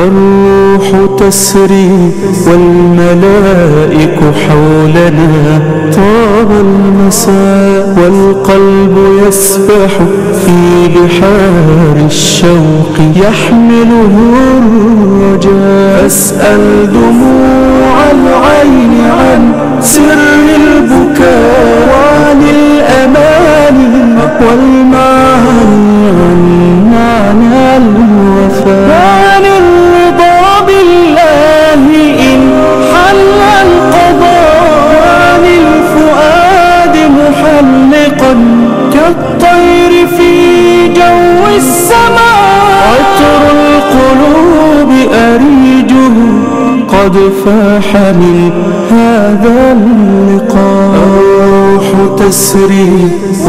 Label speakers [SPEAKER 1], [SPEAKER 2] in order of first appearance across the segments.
[SPEAKER 1] الروح تسري والملائك حولنا طاب المساء والقلب يسبح في بحار الشوق يحمله الرجاء أسأل دموع العين عن سر البكاء وعن الأمان والمعاني عن معنى الوفاء وعن الرضا بالله إن حل القضاء وعن الفؤاد محلقا كالطير في جو السماء عطر القلوب أريجه قد فاح من هذا اللقاء الروح تسري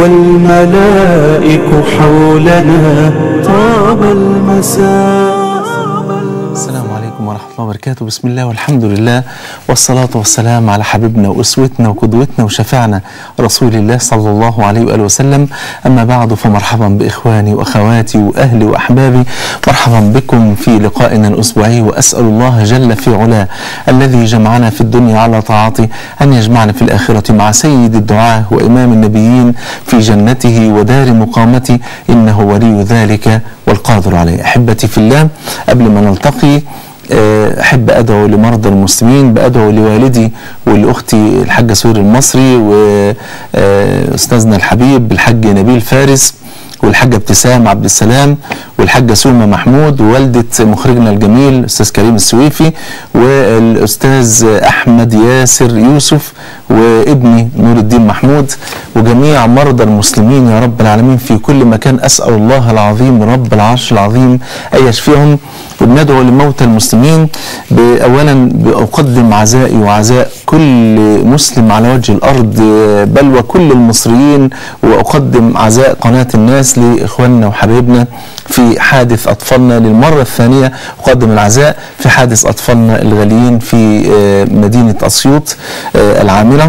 [SPEAKER 1] والملائك حولنا طاب المساء
[SPEAKER 2] السلام عليكم ورحمة الله وبركاته بسم الله والحمد لله والصلاة والسلام على حبيبنا وأسوتنا وقدوتنا وشفعنا رسول الله صلى الله عليه وآله وسلم أما بعد فمرحبا بإخواني وأخواتي وأهلي وأحبابي مرحبا بكم في لقائنا الأسبوعي وأسأل الله جل في علاه الذي جمعنا في الدنيا على طاعته أن يجمعنا في الآخرة مع سيد الدعاة وإمام النبيين في جنته ودار مقامته إنه ولي ذلك والقادر عليه أحبتي في الله قبل ما نلتقي أحب أدعو لمرضى المسلمين بأدعو لوالدي ولأختي الحاجة سوري المصري وأستاذنا الحبيب الحاج نبيل فارس والحاجة ابتسام عبد السلام والحاجة سلمى محمود ووالدة مخرجنا الجميل الأستاذ كريم السويفي والأستاذ أحمد ياسر يوسف وابني نور الدين محمود وجميع مرضى المسلمين يا رب العالمين في كل مكان أسأل الله العظيم رب العرش العظيم أن يشفيهم وبندعو لموتى المسلمين أولا بأقدم عزائي وعزاء كل مسلم على وجه الأرض بل وكل المصريين وأقدم عزاء قناة الناس لإخواننا وحبايبنا في حادث أطفالنا للمرة الثانية أقدم العزاء في حادث أطفالنا الغاليين في مدينة أسيوط العامرة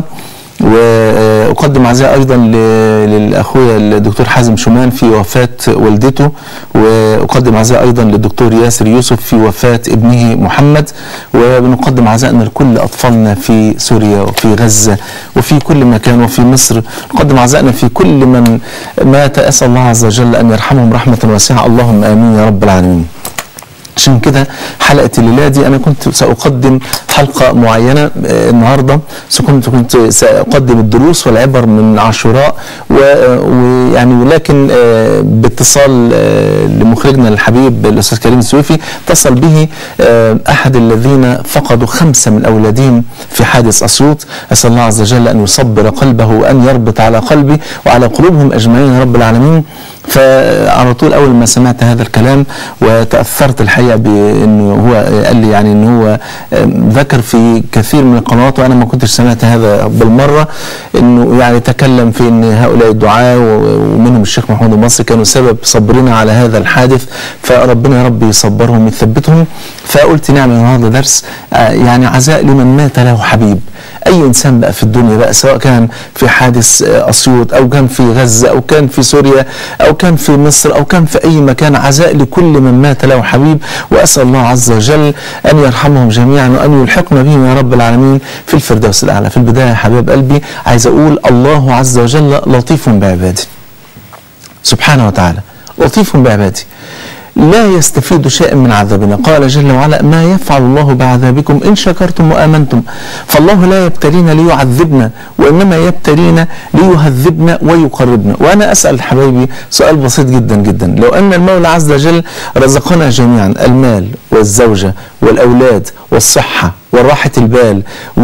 [SPEAKER 2] واقدم عزاء ايضا للاخويا الدكتور حازم شومان في وفاه والدته واقدم عزاء ايضا للدكتور ياسر يوسف في وفاه ابنه محمد وبنقدم عزائنا لكل اطفالنا في سوريا وفي غزه وفي كل مكان وفي مصر نقدم عزائنا في كل من مات اسال الله عز وجل ان يرحمهم رحمه واسعه اللهم امين يا رب العالمين عشان كده حلقه الليله دي انا كنت ساقدم حلقه معينه النهارده كنت كنت ساقدم الدروس والعبر من عاشوراء ويعني ولكن باتصال لمخرجنا الحبيب الاستاذ كريم السويفي اتصل به احد الذين فقدوا خمسه من اولادهم في حادث اسيوط اسال الله عز وجل ان يصبر قلبه وان يربط على قلبي وعلى قلوبهم اجمعين يا رب العالمين فعلى طول اول ما سمعت هذا الكلام وتاثرت الحقيقه بانه هو قال لي يعني ان هو ذكر في كثير من القنوات وانا ما كنتش سمعت هذا بالمره انه يعني تكلم في ان هؤلاء الدعاة ومنهم الشيخ محمود المصري كانوا سبب صبرنا على هذا الحادث فربنا يا رب يصبرهم ويثبتهم فقلت نعمل النهارده درس يعني عزاء لمن مات له حبيب اي انسان بقى في الدنيا بقى سواء كان في حادث اسيوط او كان في غزه او كان في سوريا او كان في مصر او كان في اي مكان عزاء لكل من مات له حبيب واسال الله عز وجل ان يرحمهم جميعا وان يلحقنا بهم يا رب العالمين في الفردوس الاعلى في البدايه يا حبيب قلبي عايز اقول الله عز وجل لطيف بعباده سبحانه وتعالى لطيف بعباده لا يستفيد شيئا من عذابنا قال جل وعلا ما يفعل الله بعذابكم إن شكرتم وآمنتم فالله لا يبتلينا ليعذبنا وإنما يبتلينا ليهذبنا ويقربنا وأنا أسأل حبايبي سؤال بسيط جدا جدا لو أن المولى عز وجل رزقنا جميعا المال والزوجة والأولاد والصحة وراحة البال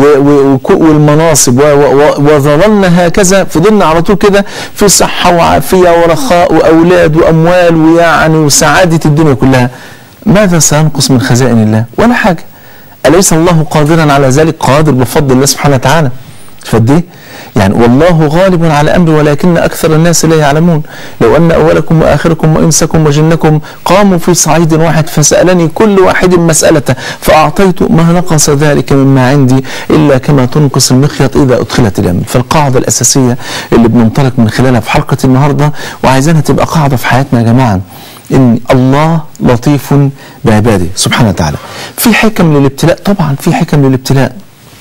[SPEAKER 2] والمناصب وظللنا هكذا فضلنا على طول كده في صحة وعافية ورخاء وأولاد وأموال ويعني وسعادة الدنيا كلها ماذا سينقص من خزائن الله ولا حاجة أليس الله قادرا على ذلك قادر بفضل الله سبحانه وتعالى فدي يعني والله غالب على امره ولكن اكثر الناس لا يعلمون لو ان اولكم واخركم وانسكم وجنكم قاموا في صعيد واحد فسالني كل واحد مسالته فاعطيت ما نقص ذلك مما عندي الا كما تنقص المخيط اذا ادخلت اليم فالقاعده الاساسيه اللي بننطلق من خلالها في حلقه النهارده وعايزينها تبقى قاعده في حياتنا يا جماعه ان الله لطيف بعباده سبحانه وتعالى في حكم للابتلاء طبعا في حكم للابتلاء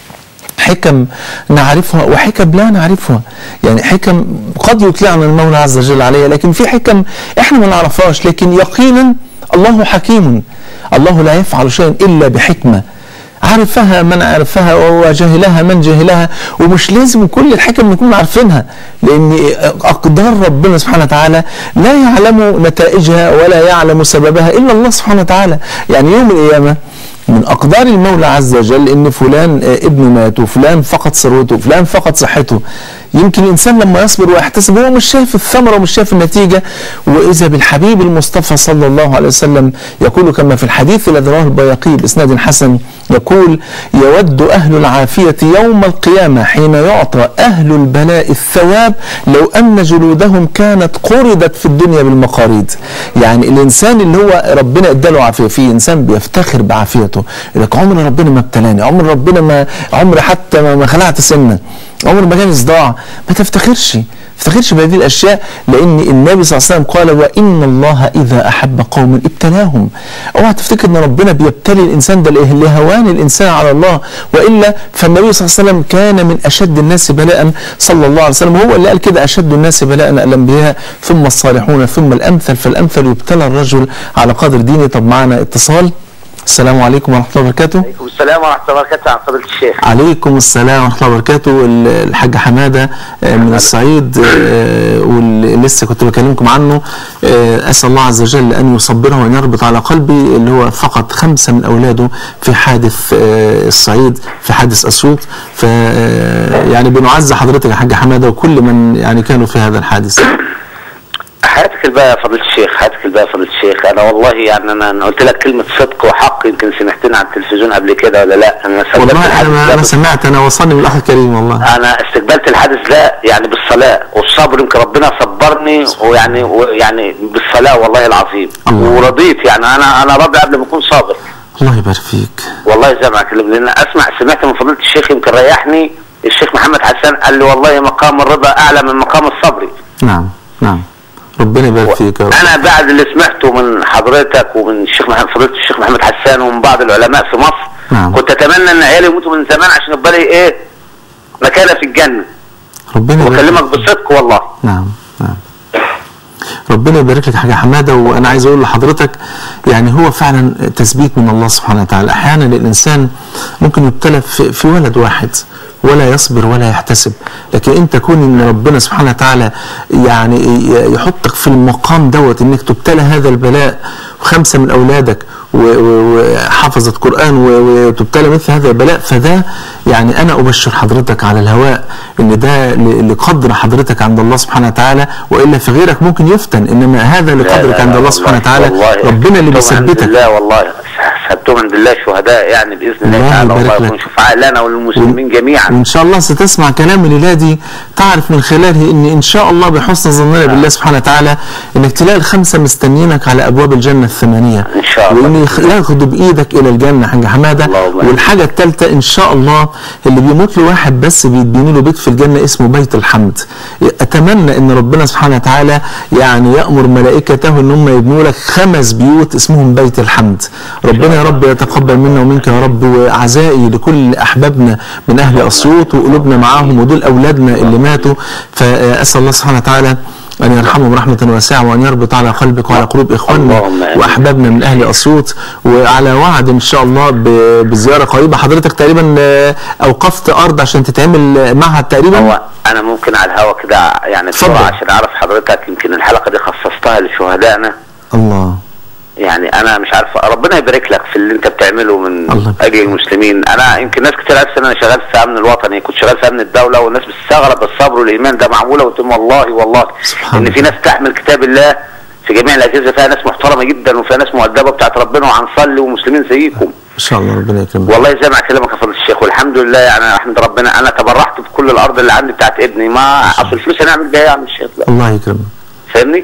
[SPEAKER 2] حكم نعرفها وحكم لا نعرفها يعني حكم قد يطلعنا المولى عز وجل عليها لكن في حكم احنا ما نعرفهاش لكن يقينا الله حكيم الله لا يفعل شيئا الا بحكمه عرفها من عرفها وجهلها من جهلها ومش لازم كل الحكم نكون عارفينها لان اقدار ربنا سبحانه وتعالى لا يعلم نتائجها ولا يعلم سببها الا الله سبحانه وتعالى يعني يوم القيامه من اقدار المولى عز وجل ان فلان آه، ابنه مات وفلان فقد ثروته وفلان فقد صحته يمكن الانسان لما يصبر ويحتسب هو مش شايف الثمره ومش شايف النتيجه واذا بالحبيب المصطفى صلى الله عليه وسلم يقول كما في الحديث الذي رواه البياقي باسناد حسن يقول يود اهل العافيه يوم القيامه حين يعطى اهل البلاء الثواب لو ان جلودهم كانت قردت في الدنيا بالمقاريد يعني الانسان اللي هو ربنا اداله عافيه في انسان بيفتخر بعافيته يقول لك عمر ربنا ما ابتلاني عمر ربنا ما عمر حتى ما ما خلعت سنه عمر ما جاني صداع ما تفتخرش ما تفتخرش بهذه الاشياء لان النبي صلى الله عليه وسلم قال وان الله اذا احب قوما ابتلاهم اوعى تفتكر ان ربنا بيبتلي الانسان ده لإيه؟ لهوان الانسان على الله والا فالنبي صلى الله عليه وسلم كان من اشد الناس بلاء صلى الله عليه وسلم هو اللي قال كده اشد الناس بلاء الانبياء ثم الصالحون ثم الامثل فالامثل يبتلى الرجل على قدر دينه طب معنا اتصال السلام عليكم ورحمه الله وبركاته
[SPEAKER 3] عليكم السلام ورحمة الله وبركاته عن فضيلة الشيخ
[SPEAKER 2] عليكم السلام ورحمة الله وبركاته ال- الحاج حمادة آه، من الصعيد آه، واللي لسه كنت بكلمكم عنه آه، أسأل الله عز وجل أن يصبره وأن يربط على قلبي اللي هو فقد خمسة من أولاده في حادث آه، الصعيد في حادث أسيوط ف آه، يعني بنعز حضرتك يا حاج حمادة وكل من يعني كانوا في هذا الحادث
[SPEAKER 3] حياتك الباقية يا فضيلة الشيخ حياتك الباقية يا فضيلة الشيخ أنا والله يعني أنا أنا قلت لك كلمة صدق وحق يمكن سمعتني على التلفزيون قبل كده ولا لا أنا استقبلت
[SPEAKER 2] والله أنا
[SPEAKER 3] الحادث
[SPEAKER 2] ما
[SPEAKER 3] ده
[SPEAKER 2] أنا
[SPEAKER 3] بس-
[SPEAKER 2] سمعت أنا وصلني من الأخ الكريم والله
[SPEAKER 3] أنا استقبلت الحادث ده يعني بالصلاة والصبر يمكن ربنا صبرني ويعني ويعني بالصلاة والله العظيم
[SPEAKER 2] الله.
[SPEAKER 3] ورضيت يعني أنا أنا راضي قبل ما أكون صابر
[SPEAKER 2] الله يبارك فيك
[SPEAKER 3] والله زي ما أكلم لأن أسمع سمعت من فضيلة الشيخ يمكن ريحني الشيخ محمد حسان قال لي والله مقام الرضا أعلى من مقام الصبر
[SPEAKER 2] نعم نعم ربنا يبارك فيك يا رب
[SPEAKER 3] انا بعد اللي سمعته من حضرتك ومن الشيخ محمد فضيله الشيخ محمد حسان ومن بعض العلماء في مصر
[SPEAKER 2] نعم.
[SPEAKER 3] كنت اتمنى ان عيالي يموتوا من زمان عشان يبقى لي ايه مكانه في الجنه
[SPEAKER 2] ربنا يبارك
[SPEAKER 3] بكلمك بصدق والله
[SPEAKER 2] نعم نعم ربنا يبارك لك يا حاجه حماده وانا عايز اقول لحضرتك يعني هو فعلا تثبيت من الله سبحانه وتعالى احيانا الانسان ممكن يبتلى في, في ولد واحد ولا يصبر ولا يحتسب لكن انت كون ان ربنا سبحانه وتعالى يعني يحطك في المقام دوت انك تبتلى هذا البلاء وخمسه من اولادك و- و- وحفظت قرآن و- وتبتلى مثل هذا البلاء فده يعني أنا أبشر حضرتك على الهواء إن ده ل- لقدر حضرتك عند الله سبحانه وتعالى وإلا في غيرك ممكن يفتن إنما هذا
[SPEAKER 3] لا
[SPEAKER 2] لقدرك
[SPEAKER 3] لا
[SPEAKER 2] عند
[SPEAKER 3] لا
[SPEAKER 2] الله
[SPEAKER 3] والله-
[SPEAKER 2] سبحانه وتعالى
[SPEAKER 3] والله
[SPEAKER 2] ربنا اللي
[SPEAKER 3] حسبتهم عند
[SPEAKER 2] بيثبتك
[SPEAKER 3] الله والله حسبتهم عند الله شهداء يعني باذن الله
[SPEAKER 2] الله
[SPEAKER 3] تعالى
[SPEAKER 2] يبارك
[SPEAKER 3] الله
[SPEAKER 2] لك.
[SPEAKER 3] يكون شفعاء لنا وللمسلمين جميعا
[SPEAKER 2] وإن شاء الله ستسمع كلام الليلة دي تعرف من خلاله إن إن شاء الله بحسن ظننا بالله سبحانه وتعالى إنك تلاقي الخمسة مستنيينك على أبواب الجنة الثمانية
[SPEAKER 3] إن شاء الله.
[SPEAKER 2] وإن يخ- ياخدوا بإيدك إلى الجنة حاج حمادة
[SPEAKER 3] اللهم آمين.
[SPEAKER 2] والحاجة الثالثة إن شاء الله اللي بيموت له واحد بس بيديني له بيت في الجنة اسمه بيت الحمد أتمنى إن ربنا سبحانه وتعالى يعني يأمر ملائكته إن هم يبنوا لك خمس بيوت اسمهم بيت الحمد ربنا يا رب يتقبل منا ومنك يا رب وعزائي لكل أحبابنا من أهل أسيوط وقلوبنا معاهم ودول أولادنا اللي ماتوا فأسأل الله سبحانه وتعالى أن يرحمهم رحمة واسعة وأن يربط على قلبك وعلى قلوب إخواننا
[SPEAKER 3] اللهم آمين.
[SPEAKER 2] وأحبابنا من أهل أسيوط وعلى وعد إن شاء الله ب- بزيارة قريبة حضرتك تقريبا آه، أوقفت أرض عشان تتعمل آه، معهد تقريبا
[SPEAKER 3] هو انا ممكن على الهوا كده يعني
[SPEAKER 2] اتفضل.
[SPEAKER 3] بسرعه عشان اعرف حضرتك يمكن الحلقه دي خصصتها لشهدائنا
[SPEAKER 2] الله
[SPEAKER 3] يعني انا مش عارف ربنا يبارك لك في اللي انت بتعمله من
[SPEAKER 2] الله يبارك.
[SPEAKER 3] اجل المسلمين انا يمكن ناس كتير عارفه ان انا شغال في امن الوطني كنت شغال في امن الدوله والناس بتستغرب الصبر والايمان ده معموله قلت لهم والله والله
[SPEAKER 2] سبحان
[SPEAKER 3] ان في ناس تحمل كتاب الله في جميع الاجهزه فيها ناس محترمه جدا وفيها ناس مؤدبه بتاعت ربنا وهنصلي ومسلمين زيكم
[SPEAKER 2] إن شاء الله ربنا يكرمك
[SPEAKER 3] والله زي ما اكلمك يا فضيله الشيخ والحمد لله يعني احمد ربنا انا تبرعت بكل الارض اللي عندي بتاعت ابني ما اصل الفلوس هنعمل بيها يا عم الشيخ لا
[SPEAKER 2] الله يكرمك
[SPEAKER 3] فاهمني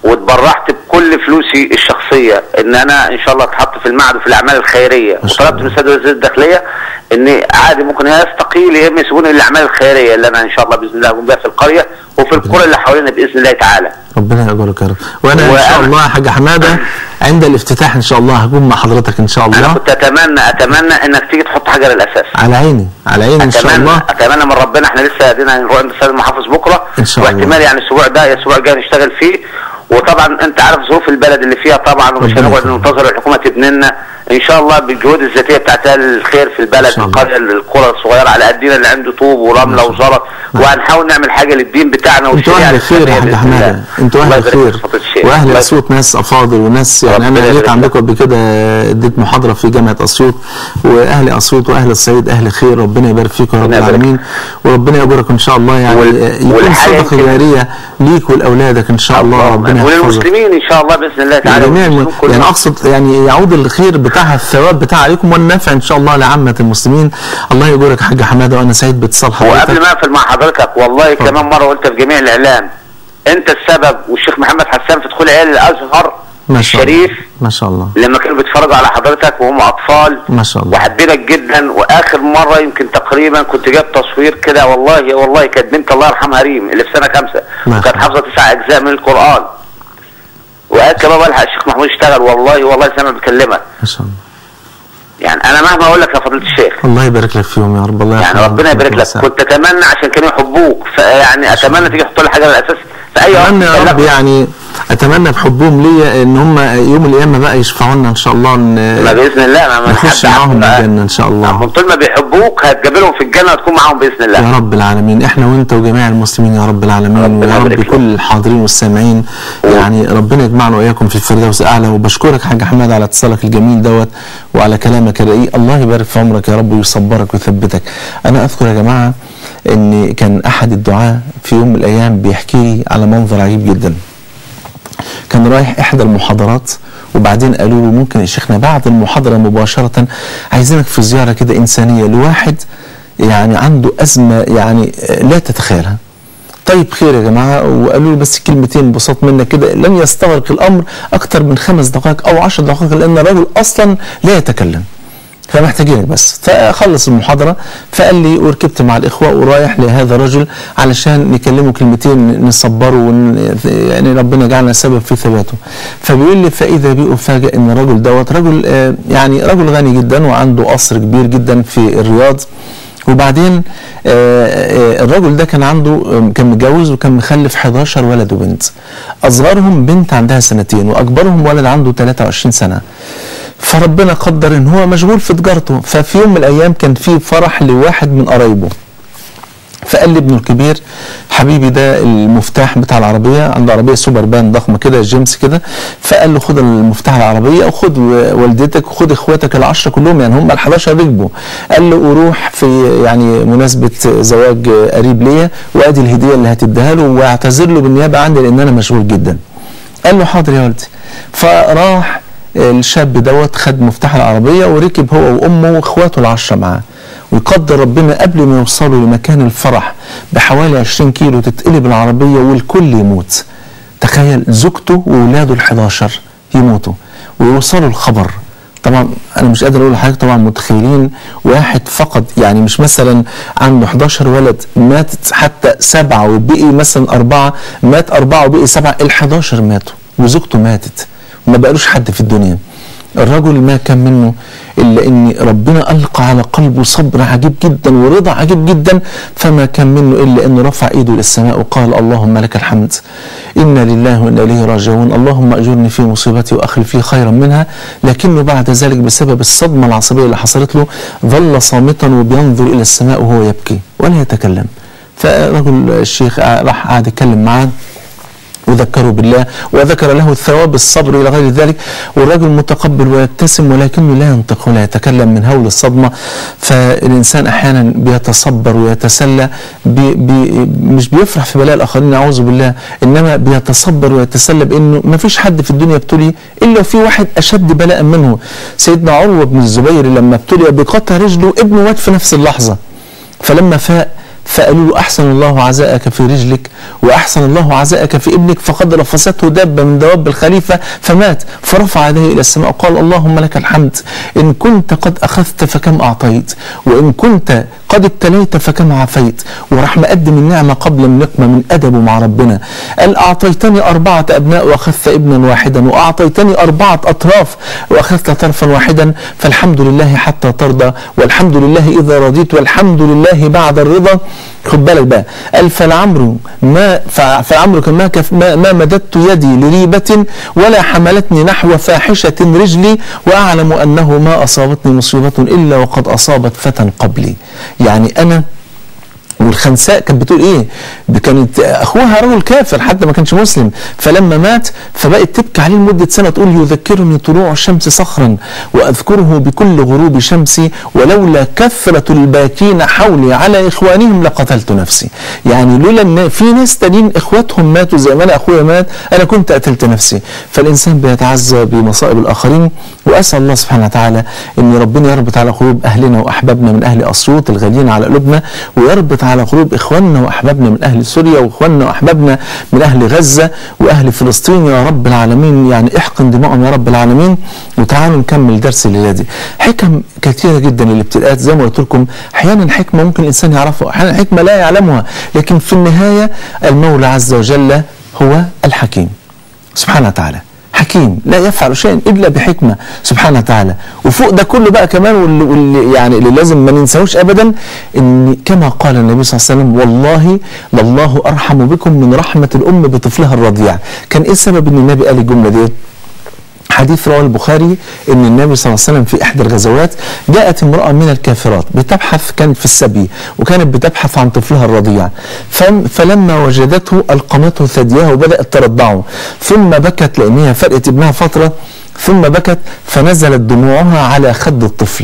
[SPEAKER 3] واتبرعت بكل فلوسي الشخصيه ان انا ان شاء الله اتحط في المعهد في الاعمال الخيريه
[SPEAKER 2] ما شاء
[SPEAKER 3] وطلبت
[SPEAKER 2] الله.
[SPEAKER 3] من السيد وزير الداخليه ان عادي ممكن يستقيل يا اما يسيبوني للاعمال الخيريه اللي انا ان شاء الله باذن الله اقوم بها في القريه وفي القرى اللي حوالينا باذن الله تعالى
[SPEAKER 2] ربنا يجبرك يا رب وانا ان
[SPEAKER 3] وأنا-
[SPEAKER 2] شاء الله يا حاج حماده عند الافتتاح ان شاء الله هكون مع حضرتك ان شاء
[SPEAKER 3] انا
[SPEAKER 2] الله
[SPEAKER 3] كنت اتمنى اتمنى انك تيجي تحط حجر الاساس
[SPEAKER 2] على عيني على عيني ان شاء
[SPEAKER 3] اتمنى
[SPEAKER 2] الله
[SPEAKER 3] اتمنى من ربنا احنا لسه قاعدين هنروح عند السيد المحافظ بكره
[SPEAKER 2] إن شاء الله.
[SPEAKER 3] واحتمال يعني الاسبوع ده الاسبوع الجاي نشتغل فيه وطبعا انت عارف ظروف البلد اللي فيها طبعا ومش
[SPEAKER 2] ربنا
[SPEAKER 3] هنقعد
[SPEAKER 2] يخليك.
[SPEAKER 3] ننتظر الحكومه تبني لنا ان شاء الله بالجهود الذاتيه بتاعت أهل الخير في البلد
[SPEAKER 2] إن شاء الله.
[SPEAKER 3] القريه القرى الصغيره على قدنا اللي عنده طوب ورمله وزلط وهنحاول نعمل حاجه للدين بتاعنا
[SPEAKER 2] انتوا
[SPEAKER 3] والشريعه
[SPEAKER 2] اهل خير يا
[SPEAKER 3] الإسلامية
[SPEAKER 2] حاج
[SPEAKER 3] بإذن
[SPEAKER 2] حماده
[SPEAKER 3] الله.
[SPEAKER 2] انتوا
[SPEAKER 3] الله
[SPEAKER 2] اهل
[SPEAKER 3] يبارك
[SPEAKER 2] خير
[SPEAKER 3] فيك يا فضيلة الشيخ.
[SPEAKER 2] واهل
[SPEAKER 3] الله
[SPEAKER 2] اسيوط ناس افاضل وناس يعني
[SPEAKER 3] ربنا
[SPEAKER 2] انا
[SPEAKER 3] يبارك
[SPEAKER 2] جيت
[SPEAKER 3] فيك.
[SPEAKER 2] عندكم قبل كده اديت محاضره في جامعه اسيوط واهل اسيوط واهل الصعيد اهل خير ربنا يبارك فيكم يا رب
[SPEAKER 3] ربنا يبارك
[SPEAKER 2] العالمين وربنا يجبرك ان شاء الله يعني
[SPEAKER 3] وال-
[SPEAKER 2] يكون
[SPEAKER 3] والحاجة
[SPEAKER 2] صدقه
[SPEAKER 3] يمكن-
[SPEAKER 2] جاريه ليك ولاولادك ان شاء الله ربنا يحفظك
[SPEAKER 3] وللمسلمين ان شاء الله باذن الله تعالى
[SPEAKER 2] جميع الم...
[SPEAKER 3] والمسلمين كلهم.
[SPEAKER 2] يعني اقصد يعني يعود الخير بتاعها الثواب بتاع عليكم والنفع ان شاء الله لعامه المسلمين الله يجبرك يا حاج حماده وانا سعيد باتصال
[SPEAKER 3] وقبل
[SPEAKER 2] حضرتك
[SPEAKER 3] ما اقفل مع حضرتك والله كمان مره قلت في جميع الاعلام انت السبب والشيخ محمد حسان في دخول عيال الازهر
[SPEAKER 2] ما شاء الله
[SPEAKER 3] الشريف
[SPEAKER 2] ما شاء الله
[SPEAKER 3] لما كانوا بيتفرجوا على حضرتك وهم اطفال
[SPEAKER 2] ما شاء الله
[SPEAKER 3] وحبينك جدا واخر مره يمكن تقريبا كنت جايب تصوير كده والله والله كانت بنت الله يرحمها ريم اللي في سنه خمسه
[SPEAKER 2] ما
[SPEAKER 3] وكانت
[SPEAKER 2] شاء الله.
[SPEAKER 3] حافظه تسع اجزاء من القران وقال كمان بلحق الشيخ محمود اشتغل والله والله زي ما بكلمك
[SPEAKER 2] ما شاء الله
[SPEAKER 3] يعني انا مهما اقول لك يا فضيله الشيخ
[SPEAKER 2] الله يبارك لك فيهم يا رب الله
[SPEAKER 3] يعني
[SPEAKER 2] يرحمهم
[SPEAKER 3] ربنا يبارك لك
[SPEAKER 2] ويسعدك.
[SPEAKER 3] كنت اتمنى عشان كانوا يحبوك فيعني اتمنى تيجي تحط لي حاجه على الاساس في اي وقت
[SPEAKER 2] اتمنى يا رب
[SPEAKER 3] تكلمني.
[SPEAKER 2] يعني اتمنى بحبهم ليا ان هم يوم القيامه بقى يشفعوا لنا ان شاء الله
[SPEAKER 3] ما
[SPEAKER 2] ان
[SPEAKER 3] باذن الله ما ما
[SPEAKER 2] نخش
[SPEAKER 3] حد
[SPEAKER 2] معاهم
[SPEAKER 3] عارف.
[SPEAKER 2] الجنه ان شاء الله
[SPEAKER 3] هم طول ما بيحبوك هتقابلهم في الجنه وتكون معاهم باذن الله
[SPEAKER 2] يا رب العالمين احنا وانت وجميع المسلمين يا رب العالمين
[SPEAKER 3] ربنا
[SPEAKER 2] ويا رب
[SPEAKER 3] يبارك
[SPEAKER 2] كل الحاضرين والسامعين يعني ربنا يجمعنا واياكم في الفردوس الاعلى وبشكرك حاج حماد على اتصالك الجميل دوت وعلى كلامك الرقيق الله يبارك في عمرك يا رب ويصبرك ويثبتك انا اذكر يا جماعه ان كان احد الدعاه في يوم من الايام بيحكي لي على منظر عجيب جدا كان رايح احدى المحاضرات وبعدين قالوا له ممكن يا شيخنا بعد المحاضره مباشره عايزينك في زياره كده انسانيه لواحد يعني عنده ازمه يعني لا تتخيلها. طيب خير يا جماعه وقالوا له بس كلمتين بساط منك كده لن يستغرق الامر اكثر من خمس دقائق او عشر دقائق لان الرجل اصلا لا يتكلم. فمحتاجينك بس فخلص المحاضرة فقال لي وركبت مع الإخوة ورايح لهذا الرجل علشان نكلمه كلمتين نصبره ون... يعني ربنا يجعلنا سبب في ثباته فبيقول لي فإذا بي أفاجئ إن الرجل دوت رجل آه، يعني رجل غني جدا وعنده قصر كبير جدا في الرياض وبعدين آه، آه، الرجل ده كان عنده آه، كان متجوز وكان مخلف 11 ولد وبنت اصغرهم بنت عندها سنتين واكبرهم ولد عنده 23 سنه فربنا قدر ان هو مشغول في تجارته ففي يوم من الايام كان في فرح لواحد من قرايبه فقال لي ابنه الكبير حبيبي ده المفتاح بتاع العربيه عنده عربيه سوبر بان ضخمه كده جيمس كده فقال له خد المفتاح العربيه وخد والدتك وخد اخواتك العشره كلهم يعني هم ال 11 ركبوا قال له وروح في يعني مناسبه زواج قريب ليا وادي الهديه اللي هتديها له واعتذر له بالنيابه عني لان انا مشغول جدا قال له حاضر يا والدي فراح الشاب دوت خد مفتاح العربيه وركب هو وامه واخواته العشره معاه ويقدر ربنا قبل ما يوصلوا لمكان الفرح بحوالي 20 كيلو تتقلب العربيه والكل يموت تخيل زوجته واولاده ال 11 يموتوا ويوصلوا الخبر طبعا انا مش قادر اقول لحضرتك طبعا متخيلين واحد فقط يعني مش مثلا عنده 11 ولد ماتت حتى سبعه وبقي مثلا اربعه مات اربعه وبقي سبعه ال 11 ماتوا وزوجته ماتت وما بقالوش حد في الدنيا الرجل ما كان منه الا ان ربنا القى على قلبه صبر عجيب جدا ورضا عجيب جدا فما كان منه الا انه رفع ايده للسماء وقال اللهم لك الحمد انا لله وانا اليه راجعون اللهم اجرني في مصيبتي واخلف لي خيرا منها لكنه بعد ذلك بسبب الصدمه العصبيه اللي حصلت له ظل صامتا وبينظر الى السماء وهو يبكي ولا يتكلم فرجل الشيخ راح قعد يتكلم معاه وذكره بالله وذكر له الثواب الصبر الى غير ذلك والرجل متقبل ويبتسم ولكنه لا ينطق ولا يتكلم من هول الصدمه فالانسان احيانا بيتصبر ويتسلى بي بي مش بيفرح في بلاء الاخرين اعوذ بالله انما بيتصبر ويتسلى بانه ما فيش حد في الدنيا ابتلي الا في واحد اشد بلاء منه سيدنا عروه بن الزبير لما ابتلي بقطع رجله ابنه مات في نفس اللحظه فلما فاق فقالوا له أحسن الله عزاءك في رجلك وأحسن الله عزاءك في ابنك فقد رفسته دابة من دواب الخليفة فمات فرفع يديه إلى السماء وقال اللهم لك الحمد إن كنت قد أخذت فكم أعطيت وإن كنت قد ابتليت فكم عافيت وراح مقدم النعمة قبل النقمة من أدبه مع ربنا قال أعطيتني أربعة أبناء وأخذت ابنا واحدا وأعطيتني أربعة أطراف وأخذت طرفا واحدا فالحمد لله حتى ترضى والحمد لله إذا رضيت والحمد لله بعد الرضا خد بالك بقى قال فالعمر ما فالعمر ما, كف ما, ما مددت يدي لريبة ولا حملتني نحو فاحشة رجلي وأعلم أنه ما أصابتني مصيبة إلا وقد أصابت فتى قبلي يعني أنا والخنساء كانت بتقول ايه دي كانت اخوها رجل كافر حتى ما كانش مسلم فلما مات فبقت تبكي عليه لمده سنه تقول يذكرني طلوع الشمس صخرا واذكره بكل غروب شمسي ولولا كثره الباكين حولي على اخوانهم لقتلت نفسي يعني لولا ان في ناس تانيين اخواتهم ماتوا زي ما انا اخويا مات انا كنت قتلت نفسي فالانسان بيتعزى بمصائب الاخرين واسال الله سبحانه وتعالى ان ربنا يربط على قلوب اهلنا واحبابنا من اهل اسيوط الغاليين على قلوبنا ويربط على قلوب اخواننا واحبابنا من اهل سوريا واخواننا واحبابنا من اهل غزه واهل فلسطين يا رب العالمين يعني احقن دماءهم يا رب العالمين وتعالوا نكمل درس الليله دي حكم كثيره جدا للابتلاءات زي ما قلت لكم احيانا حكمه ممكن الانسان يعرفها احيانا حكمه لا يعلمها لكن في النهايه المولى عز وجل هو الحكيم سبحانه وتعالى حكيم لا يفعل شيئا الا بحكمه سبحانه وتعالى وفوق ده كله بقى كمان واللي, واللي يعني اللي لازم ما ننساهوش ابدا ان كما قال النبي صلى الله عليه وسلم والله لله ارحم بكم من رحمه الام بطفلها الرضيع كان ايه السبب ان النبي قال الجمله دي حديث رواه البخاري ان النبي صلى الله عليه وسلم في احدى الغزوات جاءت امراه من الكافرات بتبحث كانت في السبي وكانت بتبحث عن طفلها الرضيع فلما وجدته القمته ثديها وبدات ترضعه ثم بكت لان هي فرقت ابنها فتره ثم بكت فنزلت دموعها على خد الطفل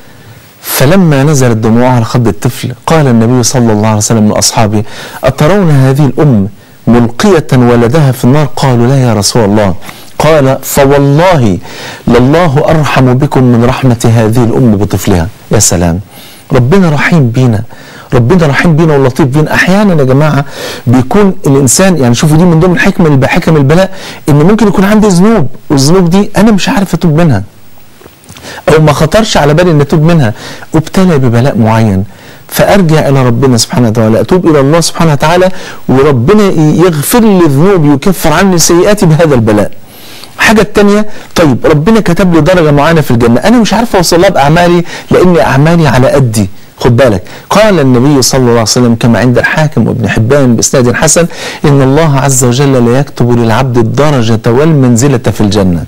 [SPEAKER 2] فلما نزلت دموعها على خد الطفل قال النبي صلى الله عليه وسلم لاصحابه اترون هذه الام ملقيه ولدها في النار قالوا لا يا رسول الله قال فوالله لله ارحم بكم من رحمه هذه الام بطفلها يا سلام ربنا رحيم بينا ربنا رحيم بينا ولطيف بينا احيانا يا جماعه بيكون الانسان يعني شوفوا دي من ضمن حكم حكم البلاء ان ممكن يكون عندي ذنوب والذنوب دي انا مش عارف اتوب منها او ما خطرش على بالي ان اتوب منها ابتلى ببلاء معين فارجع الى ربنا سبحانه وتعالى اتوب الى الله سبحانه وتعالى وربنا يغفر لي ذنوبي ويكفر عني سيئاتي بهذا البلاء الحاجة التانية طيب ربنا كتب لي درجة معينة في الجنة أنا مش عارف أوصل لها بأعمالي لأن أعمالي على قدي خد بالك قال النبي صلى الله عليه وسلم كما عند الحاكم وابن حبان بإسناد حسن إن الله عز وجل لا يكتب للعبد الدرجة والمنزلة في الجنة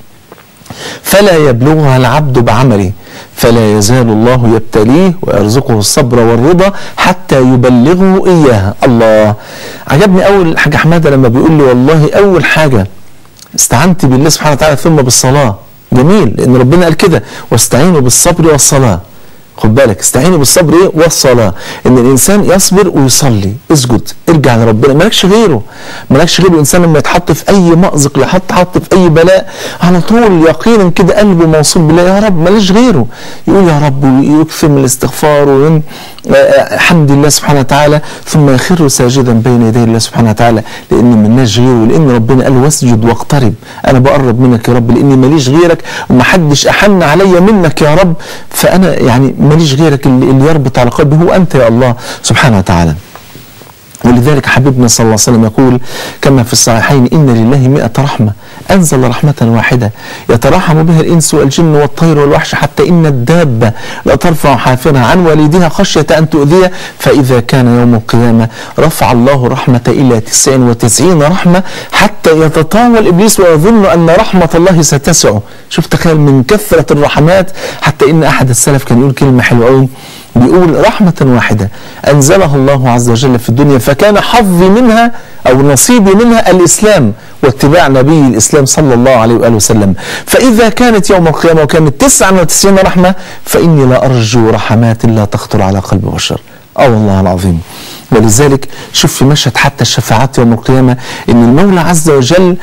[SPEAKER 2] فلا يبلغها العبد بعمله فلا يزال الله يبتليه ويرزقه الصبر والرضا حتى يبلغه إياها الله عجبني أول حاجة حمادة لما بيقول لي والله أول حاجة استعنت بالله سبحانه وتعالى ثم بالصلاة جميل لأن ربنا قال كده واستعينوا بالصبر والصلاة خد بالك استعينوا بالصبر ايه والصلاه ان الانسان يصبر ويصلي اسجد ارجع لربنا مالكش غيره مالكش غيره الانسان لما يتحط في اي مأزق يحط حط في اي بلاء على طول يقينا كده قلبه موصول بالله يا رب ماليش غيره يقول يا رب ويكثر من الاستغفار وين حمد الله سبحانه وتعالى ثم يخر ساجدا بين يدي الله سبحانه وتعالى لان مالناش غيره لان ربنا قال واسجد واقترب انا بقرب منك يا رب لاني ماليش غيرك ومحدش احن عليا منك يا رب فانا يعني ماليش غيرك اللي, اللي يربط على قلبي هو انت يا الله سبحانه وتعالى ولذلك حبيبنا صلى الله عليه وسلم يقول كما في الصحيحين إن لله مئة رحمة أنزل رحمة واحدة يترحم بها الإنس والجن والطير والوحش حتى إن الدابة لا ترفع حافرها عن والدها خشية أن تؤذيه فإذا كان يوم القيامة رفع الله رحمة إلى تسع وتسعين رحمة حتى يتطاول إبليس ويظن أن رحمة الله ستسعه شوف تخيل من كثرة الرحمات حتى إن أحد السلف كان يقول كلمة حلوة قوي بيقول رحمة واحدة أنزلها الله عز وجل في الدنيا فكان حظي منها أو نصيبي منها الإسلام واتباع نبي الإسلام صلى الله عليه وآله وسلم فإذا كانت يوم القيامة وكانت 99 رحمة فإني لا أرجو رحمات لا تخطر على قلب بشر اه والله العظيم ولذلك شوف في مشهد حتى الشفاعات يوم القيامة إن المولى عز وجل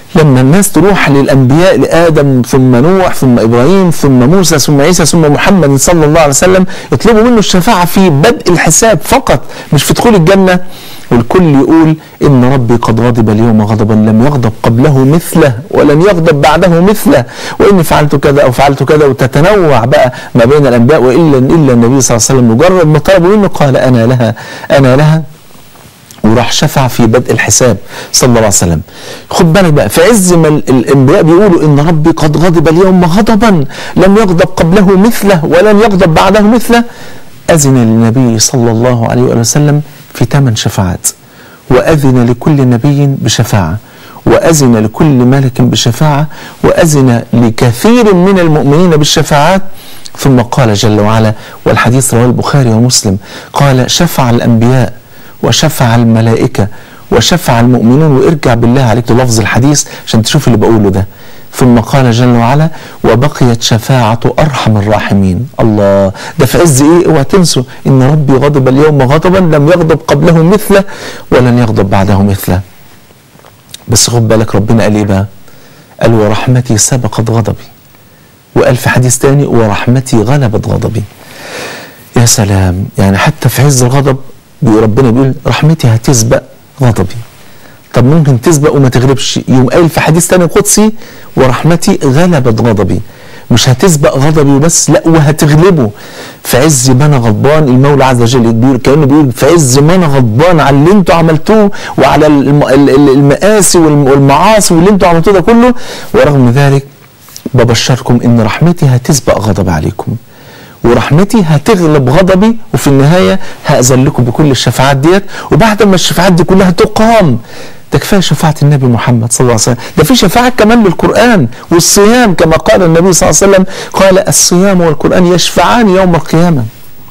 [SPEAKER 2] لما الناس تروح للانبياء لادم ثم نوح ثم ابراهيم ثم موسى ثم عيسى ثم محمد صلى الله عليه وسلم يطلبوا منه الشفاعه في بدء الحساب فقط مش في دخول الجنه والكل يقول ان ربي قد غضب اليوم غضبا لم يغضب قبله مثله ولن يغضب بعده مثله واني فعلت كذا او فعلت كذا وتتنوع بقى ما بين الانبياء والا الا النبي صلى الله عليه وسلم مجرد ما طلبوا منه قال انا لها انا لها وراح شفع في بدء الحساب صلى الله عليه وسلم خد بالك بقى في عز ما ال- الانبياء بيقولوا ان ربي قد غضب اليوم غضبا لم يغضب قبله مثله ولن يغضب بعده مثله اذن للنبي صلى الله عليه وآله وسلم في ثمان شفاعات واذن لكل نبي بشفاعه واذن لكل ملك بشفاعه واذن لكثير من المؤمنين بالشفاعات ثم قال جل وعلا والحديث رواه البخاري ومسلم قال شفع الانبياء وشفع الملائكة وشفع المؤمنون وارجع بالله عليك للفظ الحديث عشان تشوف اللي بقوله ده ثم قال جل وعلا وبقيت شفاعة أرحم الراحمين الله ده في عز إيه اوعى تنسوا إن ربي غضب اليوم غضبا لم يغضب قبله مثله ولن يغضب بعده مثله بس خد بالك ربنا قال إيه بقى قال ورحمتي سبقت غضبي وقال في حديث تاني ورحمتي غلبت غضبي يا سلام يعني حتى في عز الغضب بيقول ربنا بيقول رحمتي هتسبق غضبي طب ممكن تسبق وما تغلبش يوم قال في حديث تاني قدسي ورحمتي غلبت غضبي مش هتسبق غضبي وبس لا وهتغلبه في عز ما انا غضبان المولى عز وجل بيقول كانه بيقول في عز ما انا غضبان على اللي انتوا عملتوه وعلى الم- ال- ال- المآسي والم- والمعاصي واللي انتوا عملتوه ده كله ورغم ذلك ببشركم ان رحمتي هتسبق غضب عليكم ورحمتي هتغلب غضبي وفي النهايه هاذن لكم بكل الشفاعات ديت وبعد ما الشفاعات دي كلها تقام ده كفايه شفاعه النبي محمد صلى الله عليه وسلم ده في شفاعه كمان للقران والصيام كما قال النبي صلى الله عليه وسلم قال الصيام والقران يشفعان يوم القيامه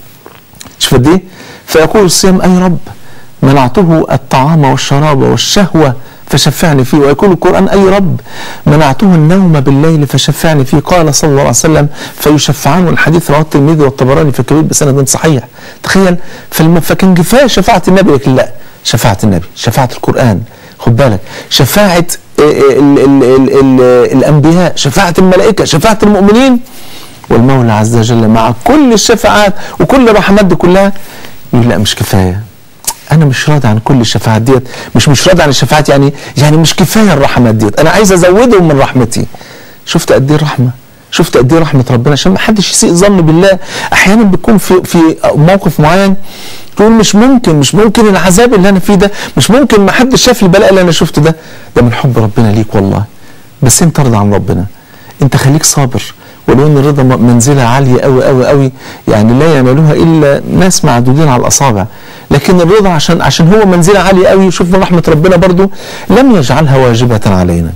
[SPEAKER 2] شوف قد ايه فيقول الصيام اي رب منعته الطعام والشراب والشهوه فشفعني فيه ويقول القرآن أي رب منعته النوم بالليل فشفعني فيه قال صلى الله عليه وسلم فيشفعان والحديث رواه الترمذي والطبراني في الكبير بسند صحيح تخيل فالم- فكان كفاية شفاعة النبي لكن لا شفاعة النبي شفاعة القرآن خد بالك شفاعة ال ال ال ال الأنبياء شفاعة الملائكة شفاعة المؤمنين والمولى عز وجل مع كل الشفاعات وكل الرحمات دي كلها يقول لا مش كفايه انا مش راضي عن كل الشفاعات ديت مش مش راضي عن الشفاعات يعني يعني مش كفايه الرحمات ديت انا عايز ازودهم من رحمتي شفت قد ايه الرحمه شفت قد ايه رحمه ربنا عشان ما حدش يسيء ظن بالله احيانا بتكون في في موقف معين تقول مش ممكن مش ممكن العذاب اللي انا فيه ده مش ممكن ما حدش شاف البلاء اللي انا شفته ده ده من حب ربنا ليك والله بس انت ارضى عن ربنا انت خليك صابر ولو ان الرضا م- منزله عاليه قوي قوي قوي يعني لا ينالها الا ناس معدودين على الاصابع لكن الرضا عشان عشان هو منزله عاليه قوي شوف من رحمه ربنا برضو لم يجعلها واجبه علينا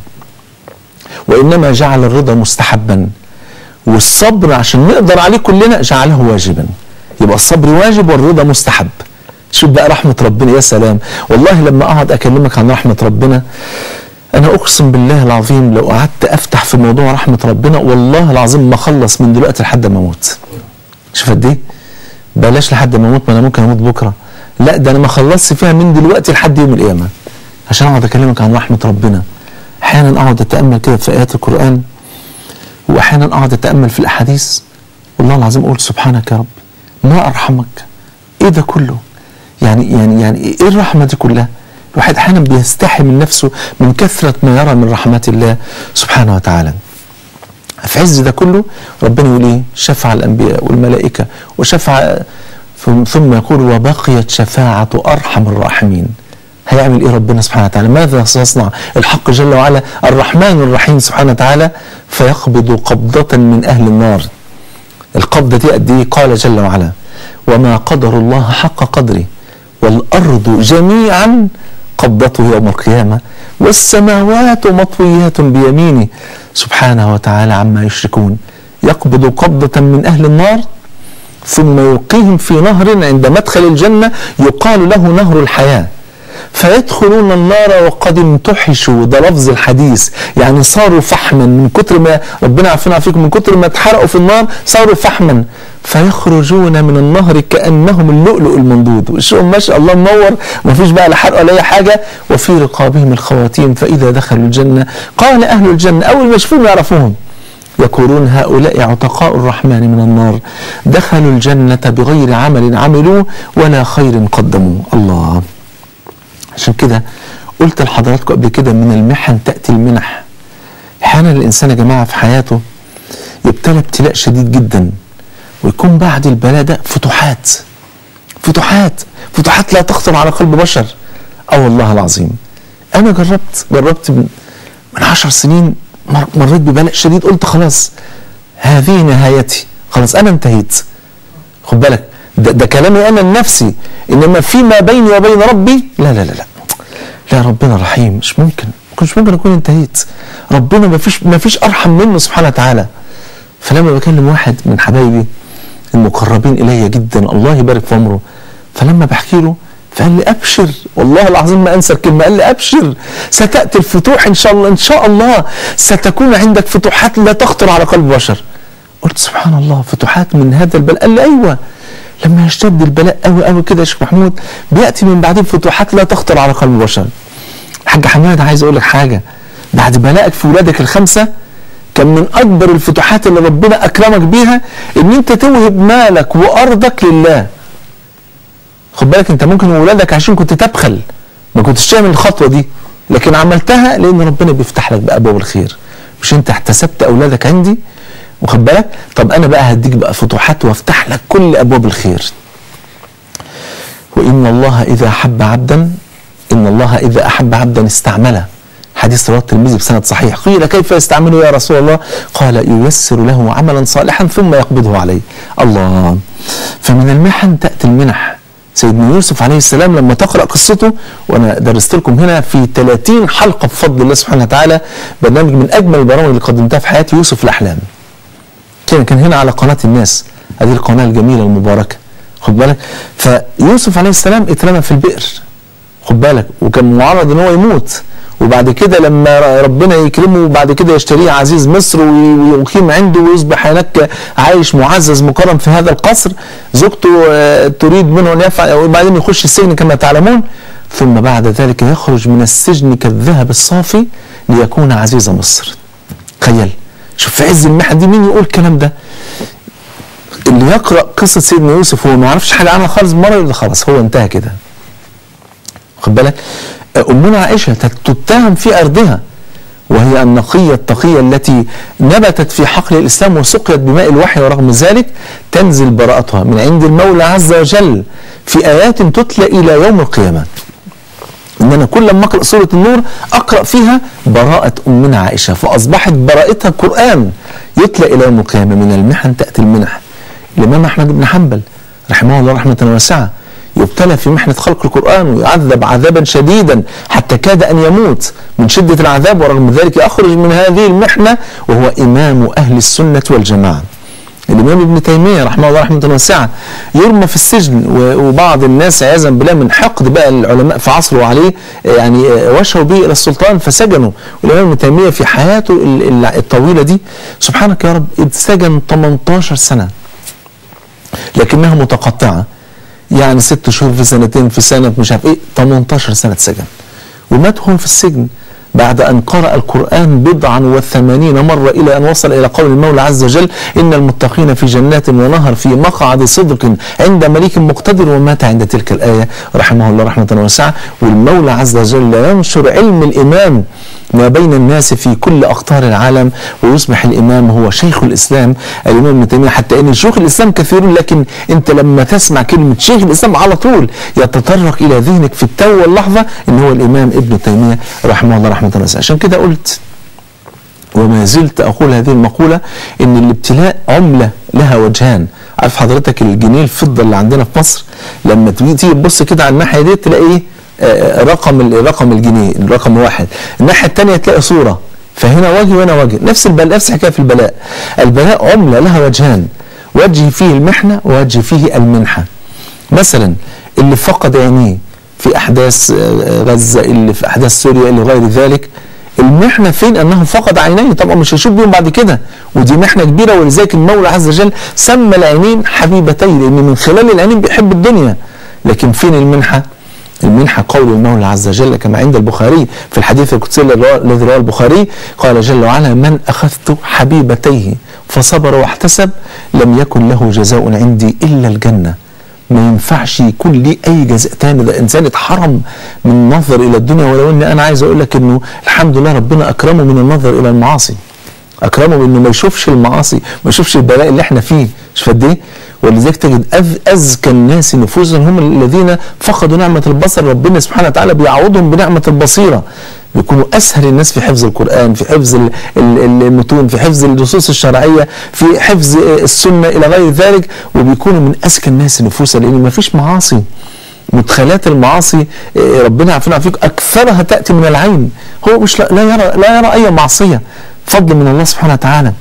[SPEAKER 2] وانما جعل الرضا مستحبا والصبر عشان نقدر عليه كلنا جعله واجبا يبقى الصبر واجب والرضا مستحب شوف بقى رحمة ربنا يا سلام والله لما أقعد أكلمك عن رحمة ربنا أنا أقسم بالله العظيم لو قعدت أفتح في موضوع رحمة ربنا والله العظيم ما أخلص من دلوقتي لحد ما أموت شوف قد إيه بلاش لحد ما أموت ما أنا ممكن أموت بكرة لا ده أنا ما خلصت فيها من دلوقتي لحد يوم القيامة عشان أقعد أكلمك عن رحمة ربنا أحيانا أقعد أتأمل كده في آيات القرآن واحيانا اقعد اتامل في الاحاديث والله العظيم اقول سبحانك يا رب ما ارحمك ايه ده كله يعني يعني يعني ايه الرحمه دي كلها الواحد احيانا بيستحي من نفسه من كثره ما يرى من رحمات الله سبحانه وتعالى في عز ده كله ربنا يقول ايه شفع الانبياء والملائكه وشفع ثم- ثم يقول وبقيت شفاعه ارحم الراحمين هيعمل ايه ربنا سبحانه وتعالى ماذا سيصنع الحق جل وعلا الرحمن الرحيم سبحانه وتعالى فيقبض قبضة من أهل النار القبضة دي قد ايه قال جل وعلا وما قدر الله حق قدره والأرض جميعا قبضته يوم القيامة والسماوات مطويات بيمينه سبحانه وتعالى عما يشركون يقبض قبضة من أهل النار ثم يلقيهم في نهر عند مدخل الجنة يقال له نهر الحياة فيدخلون النار وقد امتحشوا ده لفظ الحديث يعني صاروا فحما من كتر ما ربنا عافينا فيكم من كتر ما اتحرقوا في النار صاروا فحما فيخرجون من النهر كانهم اللؤلؤ المنضود وشهم ما شاء الله منور ومفيش بقى لا حرق ولا اي حاجه وفي رقابهم الخواتيم فاذا دخلوا الجنه قال اهل الجنه اول ما يشوفوهم يعرفوهم يقولون هؤلاء عتقاء الرحمن من النار دخلوا الجنة بغير عمل عملوه ولا خير قدموه الله عشان كده قلت لحضراتكم قبل كده من المحن تأتي المنح احيانا الإنسان يا جماعة في حياته يبتلى ابتلاء شديد جدا ويكون بعد البلاء ده فتوحات فتوحات فتوحات لا تخطر على قلب بشر اه والله العظيم انا جربت جربت من من عشر سنين مر- مريت ببلاء شديد قلت خلاص هذه نهايتي خلاص انا انتهيت خد بالك ده, ده كلامي انا لنفسي انما فيما بيني وبين ربي لا لا لا لا لا ربنا رحيم مش ممكن مش ممكن اكون انتهيت ربنا ما فيش ما فيش ارحم منه سبحانه وتعالى فلما بكلم واحد من حبايبي المقربين الي جدا الله يبارك في عمره فلما بحكي له فقال لي ابشر والله العظيم ما انسى الكلمه قال لي ابشر ستاتي الفتوح ان شاء الله ان شاء الله ستكون عندك فتوحات لا تخطر على قلب بشر قلت سبحان الله فتوحات من هذا البلاء قال لي ايوه لما يشتد البلاء قوي قوي كده يا شيخ محمود بياتي من بعدين فتوحات لا تخطر على قلب بشر حاج حماد عايز اقول لك حاجه بعد بلائك في ولادك الخمسه كان من اكبر الفتوحات اللي ربنا اكرمك بيها ان انت توهب مالك وارضك لله خد بالك انت ممكن ولادك عشان كنت تبخل ما كنتش تعمل الخطوه دي لكن عملتها لان ربنا بيفتح لك بابواب الخير مش انت احتسبت اولادك عندي واخد بالك طب انا بقى هديك بقى فتوحات وافتح لك كل ابواب الخير وان الله اذا احب عبدا ان الله اذا احب عبدا استعمله حديث رواه الترمذي بسند صحيح قيل كيف يستعمله يا رسول الله قال ييسر له عملا صالحا ثم يقبضه عليه الله فمن المحن تاتي المنح سيدنا يوسف عليه السلام لما تقرا قصته وانا درست لكم هنا في 30 حلقه بفضل الله سبحانه وتعالى برنامج من اجمل البرامج اللي قدمتها في حياتي يوسف الاحلام كان كان هنا على قناه الناس هذه القناه الجميله المباركه خد بالك فيوسف عليه السلام اترمى في البئر خد بالك وكان معرض ان هو يموت وبعد كده لما ربنا يكرمه وبعد كده يشتريه عزيز مصر وي- ويقيم عنده ويصبح هناك عايش معزز مكرم في هذا القصر زوجته آه، تريد منه ان يفعل وبعدين يخش السجن كما تعلمون ثم بعد ذلك يخرج من السجن كالذهب الصافي ليكون عزيز مصر تخيل شوف في عز المحن دي مين يقول الكلام ده اللي يقرا قصه سيدنا يوسف وهو ما يعرفش حاجه عنها خالص مره يقول خلاص هو انتهى كده خد بالك امنا عائشه تتهم في ارضها وهي النقية التقية التي نبتت في حقل الإسلام وسقيت بماء الوحي ورغم ذلك تنزل براءتها من عند المولى عز وجل في آيات تتلى إلى يوم القيامة ان انا كل ما اقرا سوره النور اقرا فيها براءه امنا عائشه فاصبحت براءتها قران يتلى الى يوم القيامه من المحن تاتي المنح الامام احمد بن حنبل رحمه الله رحمه واسعه يبتلى في محنه خلق القران ويعذب عذابا شديدا حتى كاد ان يموت من شده العذاب ورغم ذلك يخرج من هذه المحنه وهو امام اهل السنه والجماعه الامام ابن تيميه رحمه الله رحمه واسعه يرمى في السجن و- وبعض الناس عياذا بالله من حقد بقى العلماء في عصره عليه آه، يعني آه، وشوا به الى السلطان فسجنوا والامام ابن تيميه في حياته ال- ال- الطويله دي سبحانك يا رب اتسجن 18 سنه لكنها متقطعه يعني ست شهور في سنتين في سنه مش عارف ايه 18 سنه سجن ومات هم في السجن بعد أن قرأ القرآن بضعا وثمانين مرة إلى أن وصل إلى قول المولى عز وجل إن المتقين في جنات ونهر في مقعد صدق عند مليك مقتدر ومات عند تلك الآية رحمه الله رحمة واسعة والمولى عز وجل ينشر علم الإمام ما بين الناس في كل أقطار العالم ويصبح الإمام هو شيخ الإسلام الإمام ابن تيمية حتى أن شيوخ الإسلام كثيرون لكن أنت لما تسمع كلمة شيخ الإسلام على طول يتطرق إلى ذهنك في التو واللحظة أن هو الإمام ابن تيمية رحمه الله رحمة واسعة عشان كده قلت وما زلت أقول هذه المقولة أن الابتلاء عملة لها وجهان عارف حضرتك الجنيه الفضة اللي عندنا في مصر لما تيجي تيجي تبص كده على الناحية دي تلاقي ايه آه، رقم ال- رقم الجنيه الرقم واحد الناحية الثانية تلاقي صورة فهنا وجه وهنا وجه نفس البلاء نفس الحكاية في البلاء البلاء عملة لها وجهان وجه فيه المحنة ووجه فيه المنحة مثلا اللي فقد عينيه في احداث آه، غزه اللي في احداث سوريا اللي غير ذلك المحنه فين انه فقد عينيه طبعا مش هيشوف بيهم بعد كده ودي محنه كبيره ولذلك المولى عز وجل سمى العينين حبيبتين لان من خلال العينين بيحب الدنيا لكن فين المنحه المنحة قول المولى عز وجل كما عند البخاري في الحديث القدسي الذي رواه- الذي رواه البخاري قال جل وعلا من أخذت حبيبتيه فصبر واحتسب لم يكن له جزاء عندي إلا الجنة ما ينفعش يكون ليه أي جزاء تاني ده إنسان اتحرم من النظر إلى الدنيا ولو إن أنا عايز أقول لك إنه الحمد لله ربنا أكرمه من النظر إلى المعاصي اكرمه بانه ما يشوفش المعاصي ما يشوفش البلاء اللي احنا فيه مش قد ايه ولذلك تجد أذ أذكى الناس نفوسا هم الذين فقدوا نعمة البصر ربنا سبحانه وتعالى بيعوضهم بنعمة البصيرة بيكونوا أسهل الناس في حفظ القرآن في حفظ ال- ال- المتون في حفظ النصوص الشرعية في حفظ آه، السنة إلى غير ذلك وبيكونوا من أذكى الناس نفوسا لأن ما فيش معاصي مدخلات المعاصي آه، ربنا عافينا فيك اكثرها تاتي من العين هو مش لا لا يرى لا يرى اي معصيه فضل من الله سبحانه وتعالى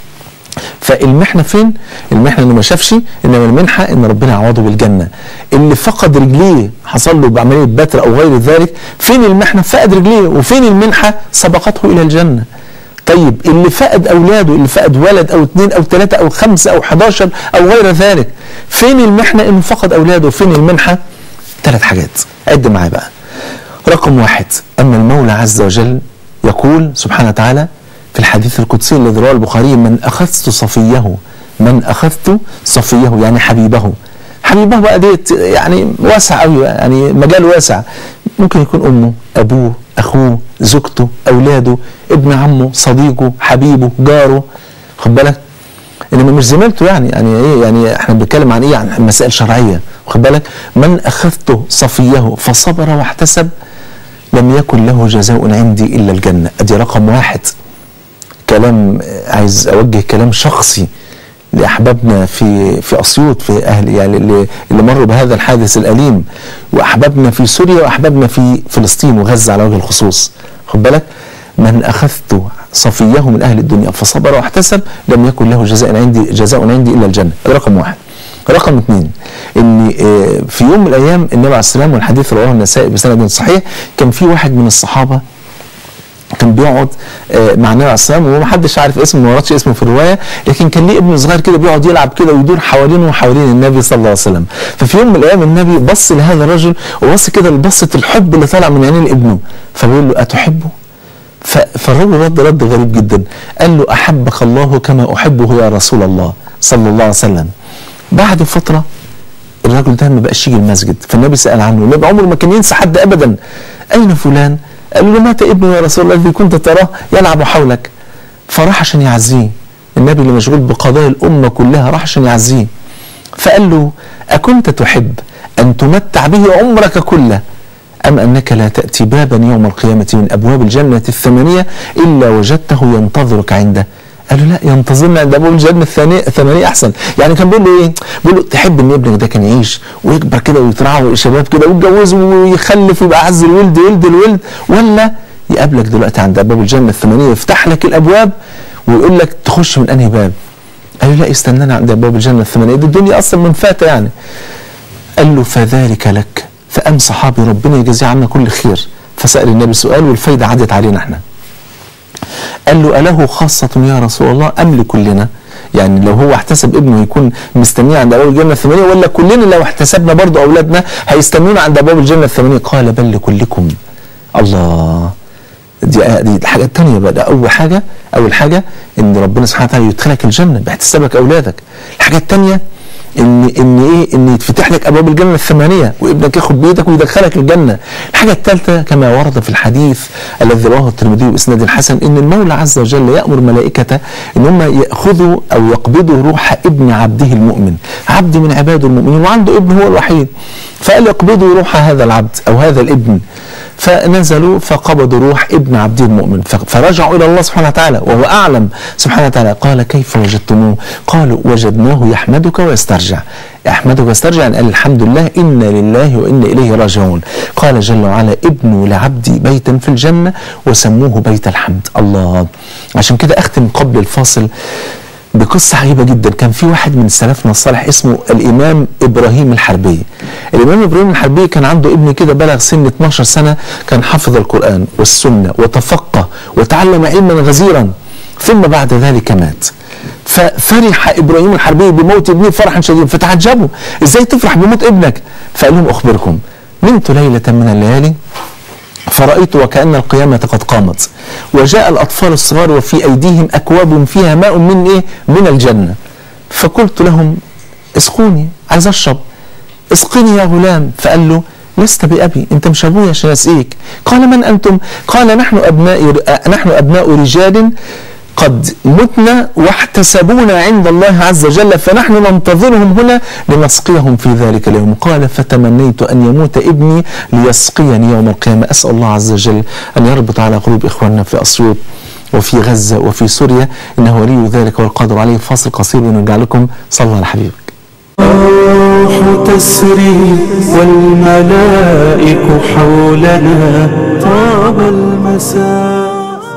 [SPEAKER 2] فالمحنه فين؟ المحنه انه ما شافش انما المنحه ان ربنا يعوضه بالجنه. اللي فقد رجليه حصل له بعمليه بتر او غير ذلك، فين المحنه؟ فقد رجليه، وفين المنحه؟ سبقته الى الجنه. طيب اللي فقد اولاده، اللي فقد ولد او اثنين او ثلاثه او خمسه او 11 او غير ذلك، فين المحنه انه فقد اولاده؟ وفين المنحه؟ ثلاث حاجات، عد معايا بقى. رقم واحد أن المولى عز وجل يقول سبحانه وتعالى في الحديث القدسي الذي رواه البخاري من أخذت صفيه من أخذت صفيه يعني حبيبه حبيبه بقى ديت يعني واسع قوي يعني مجال واسع ممكن يكون أمه أبوه أخوه زوجته أولاده ابن عمه صديقه حبيبه جاره خد بالك انما مش زميلته يعني يعني ايه يعني احنا بنتكلم عن ايه عن مسائل شرعيه واخد بالك من اخذته صفيه فصبر واحتسب لم يكن له جزاء عندي الا الجنه ادي رقم واحد كلام آه، عايز اوجه كلام شخصي لاحبابنا في في اسيوط في اهل يعني اللي, اللي مروا بهذا الحادث الاليم واحبابنا في سوريا واحبابنا في فلسطين وغزه على وجه الخصوص خد بالك من اخذت صفيه من اهل الدنيا فصبر واحتسب لم يكن له جزاء عندي جزاء عندي الا الجنه ده رقم واحد رقم اثنين ان آه، في يوم من الايام النبي عليه السلام والحديث رواه النسائي بسند صحيح كان في واحد من الصحابه كان بيقعد آه، مع النبي عليه السلام وما حدش عارف اسمه ما وردش اسمه في الروايه لكن كان ليه ابن صغير كده بيقعد يلعب كده ويدور حوالينه وحوالين النبي صلى الله عليه وسلم ففي يوم من الايام النبي بص لهذا الرجل وبص كده لبصه الحب اللي طالع من عينين ابنه فبيقول له اتحبه ف- فالرجل رد رد غريب جدا قال له احبك الله كما احبه يا رسول الله صلى الله عليه وسلم بعد فتره الراجل ده ما بقاش يجي المسجد فالنبي سال عنه النبي عمره ما كان ينسى حد ابدا اين فلان قال له مات ابنه يا رسول الله الذي كنت تراه يلعب حولك فراح عشان يعزيه النبي اللي مشغول بقضايا الامه كلها راح عشان يعزيه فقال له اكنت تحب ان تمتع به عمرك كله أم أنك لا تأتي بابا يوم القيامة من أبواب الجنة الثمانية إلا وجدته ينتظرك عنده قال له لا ينتظرنا عند ابواب الجنه الثانيه الثمانيه احسن يعني كان بيقول له ايه بيقول له تحب ان ابنك ده كان يعيش ويكبر كده ويترعى ويبقى شباب كده ويتجوزه ويخلف ويبقى اعز الولد ولد الولد ولا يقابلك دلوقتي عند ابواب الجنه الثمانيه يفتح لك الابواب ويقول لك تخش من انهي باب قال له لا استنانا عند ابواب الجنه الثمانيه دي الدنيا اصلا من فاتة يعني قال له فذلك لك فقام صحابي ربنا يجازيه عنا كل خير فسأل النبي سؤال والفايدة عدت علينا احنا قال له أله خاصة يا رسول الله أم لكلنا يعني لو هو احتسب ابنه يكون مستنيه عند ابواب الجنه الثمانيه ولا كلنا لو احتسبنا برضه اولادنا هيستنونا عند ابواب الجنه الثمانيه قال بل لكلكم الله دي دي الحاجه الثانيه بقى ده اول حاجه اول حاجه ان ربنا سبحانه وتعالى يدخلك الجنه باحتسابك اولادك الحاجه الثانيه ان ان ايه ان يتفتح لك ابواب الجنه الثمانيه وابنك ياخد بيدك ويدخلك الجنه الحاجه الثالثه كما ورد في الحديث الذي رواه الترمذي باسناد الحسن ان المولى عز وجل يامر ملائكته ان هم ياخذوا او يقبضوا روح ابن عبده المؤمن عبد من عباده المؤمنين وعنده ابن هو الوحيد فقال يقبضوا روح هذا العبد او هذا الابن فنزلوا فقبضوا روح ابن عبده المؤمن ف- فرجعوا الى الله سبحانه وتعالى وهو اعلم سبحانه وتعالى قال كيف وجدتموه؟ قالوا وجدناه يحمدك ويسترجع يحمدك ويسترجع يعني قال الحمد لله انا لله وانا اليه راجعون قال جل وعلا ابنوا لعبدي بيتا في الجنه وسموه بيت الحمد الله عشان كده اختم قبل الفاصل بقصة عجيبة جدا كان في واحد من سلفنا الصالح اسمه الإمام إبراهيم الحربي الإمام إبراهيم الحربي كان عنده ابن كده بلغ سن 12 سنة كان حفظ القرآن والسنة وتفقه وتعلم علما غزيرا ثم بعد ذلك مات ففرح ابراهيم الحربي بموت ابنه فرحا شديدا فتعجبوا ازاي تفرح بموت ابنك فقال لهم اخبركم نمت ليله من الليالي فرأيت وكأن القيامة قد قامت وجاء الأطفال الصغار وفي أيديهم أكواب فيها ماء من إيه؟ من الجنة فقلت لهم اسقوني عايز أشرب اسقني يا غلام فقال له لست بأبي أنت مش أبويا عشان أسقيك قال من أنتم قال نحن أبناء نحن أبناء رجال قد متنا واحتسبونا عند الله عز وجل فنحن ننتظرهم هنا لنسقيهم في ذلك اليوم قال فتمنيت أن يموت ابني ليسقيني يوم القيامة أسأل الله عز وجل أن يربط على قلوب إخواننا في أسيوط وفي غزة وفي سوريا إنه ولي ذلك والقادر عليه فاصل قصير ونرجع لكم صلى على حبيبك
[SPEAKER 1] الروح تسري والملائك حولنا طاب المساء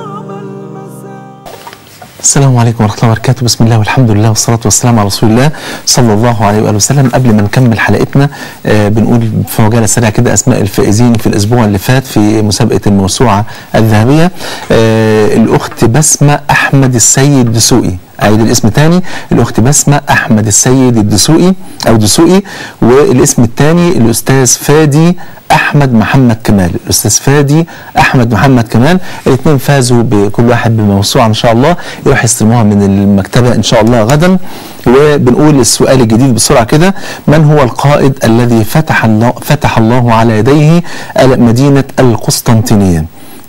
[SPEAKER 2] السلام عليكم ورحمة الله وبركاته بسم الله والحمد لله والصلاة والسلام على رسول الله صلى الله عليه وآله وسلم قبل ما نكمل حلقتنا آه بنقول في مجالة سريعة كده أسماء الفائزين في الأسبوع اللي فات في مسابقة الموسوعة الذهبية آه الأخت بسمة أحمد السيد دسوقي أعيد الاسم تاني الأخت بسمة أحمد السيد الدسوقي أو دسوقي والاسم الثاني الأستاذ فادي احمد محمد كمال الاستاذ فادي احمد محمد كمال الاثنين فازوا بكل واحد بموسوعه ان شاء الله يروح يستلموها من المكتبه ان شاء الله غدا وبنقول السؤال الجديد بسرعه كده من هو القائد الذي فتح الله فتح الله على يديه مدينه القسطنطينيه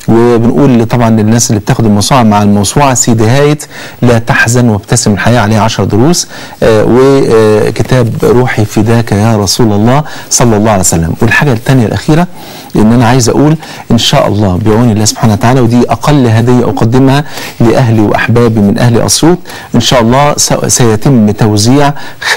[SPEAKER 2] وبنقول طبعا للناس اللي بتاخد الموسوعه مع الموسوعه سيدي هايت لا تحزن وابتسم الحياه عليه 10 دروس آه وكتاب روحي فداك يا رسول الله صلى الله عليه وسلم والحاجه الثانيه الاخيره ان انا عايز اقول ان شاء الله بعون الله سبحانه وتعالى ودي اقل هديه اقدمها لاهلي واحبابي من اهل اسيوط ان شاء الله سيتم توزيع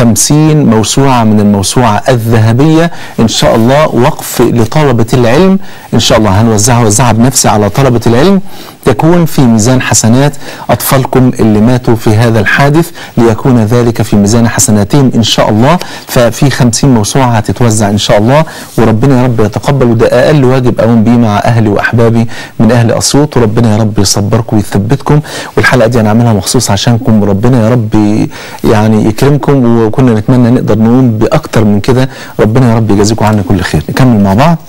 [SPEAKER 2] 50 موسوعه من الموسوعه الذهبيه ان شاء الله وقف لطلبه العلم ان شاء الله هنوزعها وزعها بنفسي على طلبه العلم يكون في ميزان حسنات أطفالكم اللي ماتوا في هذا الحادث ليكون ذلك في ميزان حسناتهم إن شاء الله ففي خمسين موسوعة هتتوزع إن شاء الله وربنا يا رب يتقبل وده أقل واجب أقوم بيه مع أهلي وأحبابي من أهل أسيوط وربنا يا رب يصبركم ويثبتكم والحلقة دي أنا عاملها مخصوص عشانكم وربنا يا رب يعني يكرمكم وكنا نتمنى نقدر نقوم بأكتر من كده ربنا يا رب يجازيكم عنا كل خير نكمل مع بعض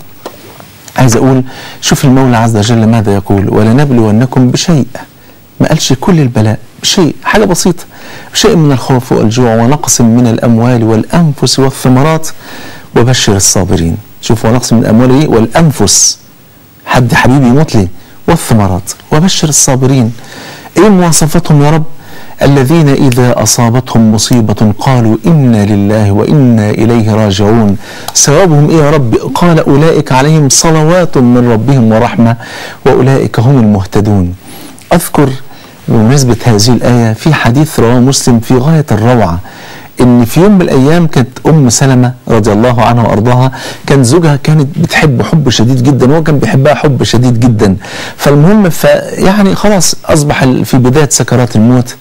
[SPEAKER 2] عايز اقول شوف المولى عز وجل ماذا يقول ولنبلونكم بشيء ما قالش كل البلاء بشيء حاجه بسيطه شيء من الخوف والجوع ونقص من الاموال والانفس والثمرات وبشر الصابرين شوف ونقص من الاموال والانفس حد حبيبي يموت لي والثمرات وبشر الصابرين ايه مواصفاتهم يا رب الذين إذا أصابتهم مصيبة قالوا إنا لله وإنا إليه راجعون ثوابهم إيه يا رب قال أولئك عليهم صلوات من ربهم ورحمة وأولئك هم المهتدون أذكر بمناسبة هذه الآية في حديث رواه مسلم في غاية الروعة ان في يوم من الايام كانت ام سلمه رضي الله عنها وارضاها كان زوجها كانت بتحب حب شديد جدا وهو كان بيحبها حب شديد جدا فالمهم فيعني خلاص اصبح في بدايه سكرات الموت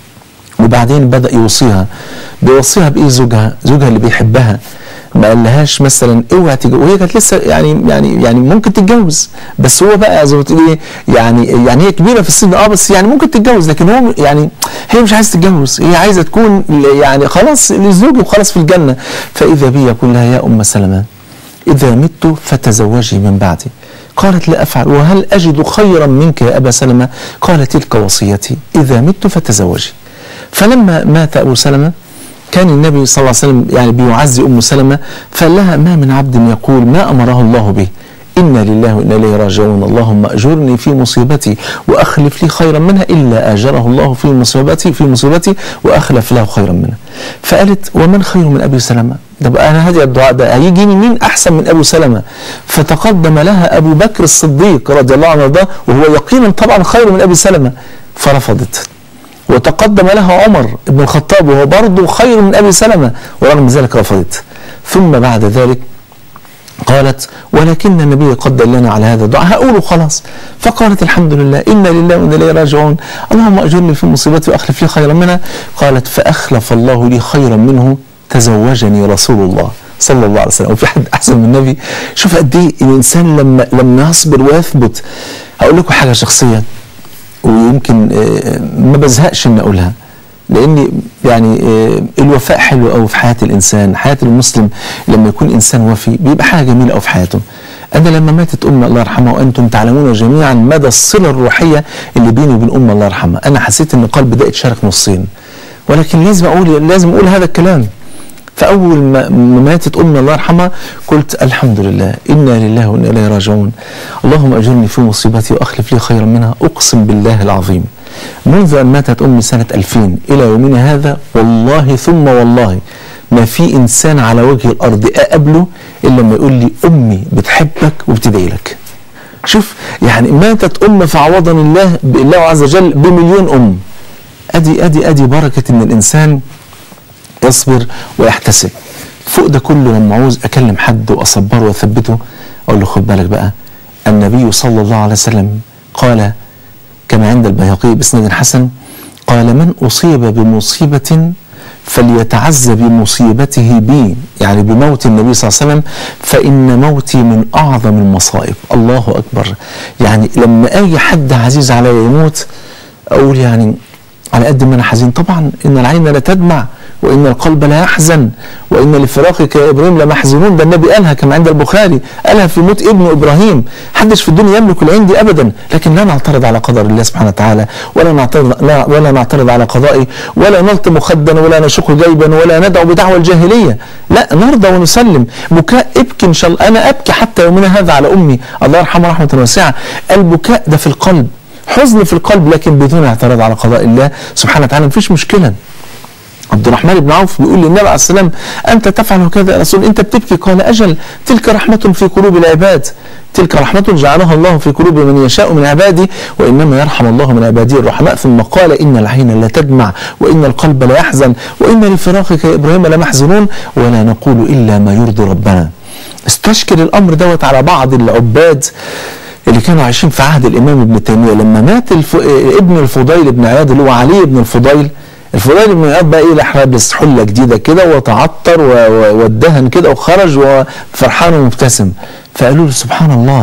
[SPEAKER 2] وبعدين بدا يوصيها بيوصيها بايه زوجها زوجها اللي بيحبها ما قالهاش مثلا اوعى تتجوز وهي كانت لسه يعني يعني يعني ممكن تتجوز بس هو بقى زي ما تقول ايه يعني يعني هي كبيره في السن اه بس يعني ممكن تتجوز لكن هو يعني هي مش عايزه تتجوز هي عايزه تكون يعني خلاص لزوجي وخلاص في الجنه فاذا بي يقول لها يا ام سلمه اذا مت فتزوجي من بعدي قالت لا افعل وهل اجد خيرا منك يا ابا سلمه قال تلك وصيتي اذا مت فتزوجي فلما مات ابو سلمه كان النبي صلى الله عليه وسلم يعني بيعزي ام سلمه فقال لها ما من عبد يقول ما امره الله به انا لله وانا اليه راجعون اللهم اجرني في مصيبتي واخلف لي خيرا منها الا اجره الله في مصيبتي في مصيبتي واخلف له خيرا منها فقالت ومن خير من ابي سلمه طب انا هدي الدعاء ده هيجيني مين احسن من ابو سلمه فتقدم لها ابو بكر الصديق رضي الله عنه وارضاه وهو يقينا طبعا خير من ابي سلمه فرفضت وتقدم لها عمر بن الخطاب وهو برضه خير من ابي سلمه ورغم ذلك رفضت ثم بعد ذلك قالت ولكن النبي قد دلنا على هذا الدعاء هقوله خلاص فقالت الحمد لله إنا لله وإنا إليه راجعون اللهم أجرني في مصيبتي وأخلف لي خيرا منها قالت فأخلف الله لي خيرا منه تزوجني رسول الله صلى الله عليه وسلم وفي حد أحسن من النبي شوف قد إيه الإنسان لما لما يصبر ويثبت هقول لكم حاجة شخصية ويمكن آه، ما بزهقش إن أقولها لان يعني آه، الوفاء حلو قوي في حياه الانسان حياه المسلم لما يكون انسان وفي بيبقى حاجه جميله قوي في حياته انا لما ماتت امي الله يرحمها وانتم تعلمون جميعا مدى الصله الروحيه اللي بيني وبين امي الله يرحمها انا حسيت ان قلبي ده اتشارك نصين ولكن لازم اقول لازم اقول هذا الكلام فاول ما ما ماتت امي الله يرحمها قلت الحمد لله انا لله وانا اليه راجعون اللهم اجرني في مصيبتي واخلف لي خيرا منها اقسم بالله العظيم منذ ان ماتت امي سنه 2000 الى يومنا هذا والله ثم والله ما في انسان على وجه الارض اقابله الا لما يقول لي امي بتحبك وبتدعي لك شوف يعني ماتت ام فعوضني الله بالله عز وجل بمليون ام ادي ادي ادي بركه ان الانسان يصبر ويحتسب فوق ده كله لما عاوز اكلم حد واصبره واثبته اقول له خد بالك بقى النبي صلى الله عليه وسلم قال كما عند البيهقي باسناد حسن قال من اصيب بمصيبه فليتعز بمصيبته بي يعني بموت النبي صلى الله عليه وسلم فإن موتي من أعظم المصائب الله أكبر يعني لما أي حد عزيز علي يموت أقول يعني على قد ما أنا حزين طبعا إن العين لا تدمع وإن القلب لا يحزن وإن لفراقك يا إبراهيم لمحزونون ده النبي قالها كما عند البخاري قالها في موت ابن إبراهيم حدش في الدنيا يملك العين دي أبدا لكن لا نعترض على قدر الله سبحانه وتعالى ولا نعترض لا ولا نعترض على قضائه ولا نلطم خدا ولا نشق جيبا ولا ندعو بدعوى الجاهلية لا نرضى ونسلم بكاء ابكي إن شاء الله أنا أبكي حتى يومنا هذا على أمي الله يرحمها رحمة واسعة البكاء ده في القلب حزن في القلب لكن بدون اعتراض على قضاء الله سبحانه وتعالى مفيش مشكله عبد الرحمن بن عوف بيقول للنبي عليه السلام انت تفعل كذا يا رسول انت بتبكي قال اجل تلك رحمه في قلوب العباد تلك رحمة جعلها الله في قلوب من يشاء من عباده وإنما يرحم الله من عباده الرحماء ثم قال إن العين لا تدمع وإن القلب لا يحزن وإن لفراقك يا إبراهيم لمحزنون ولا نقول إلا ما يرضي ربنا استشكل الأمر دوت على بعض العباد اللي كانوا عايشين في عهد الامام ابن تيميه لما مات الف... ابن الفضيل بن عياض اللي هو علي بن الفضيل الفضيل بن عياض بقى ايه راح لابس حله جديده كده وتعطر و... و... وادهن كده وخرج وفرحان ومبتسم فقالوا له سبحان الله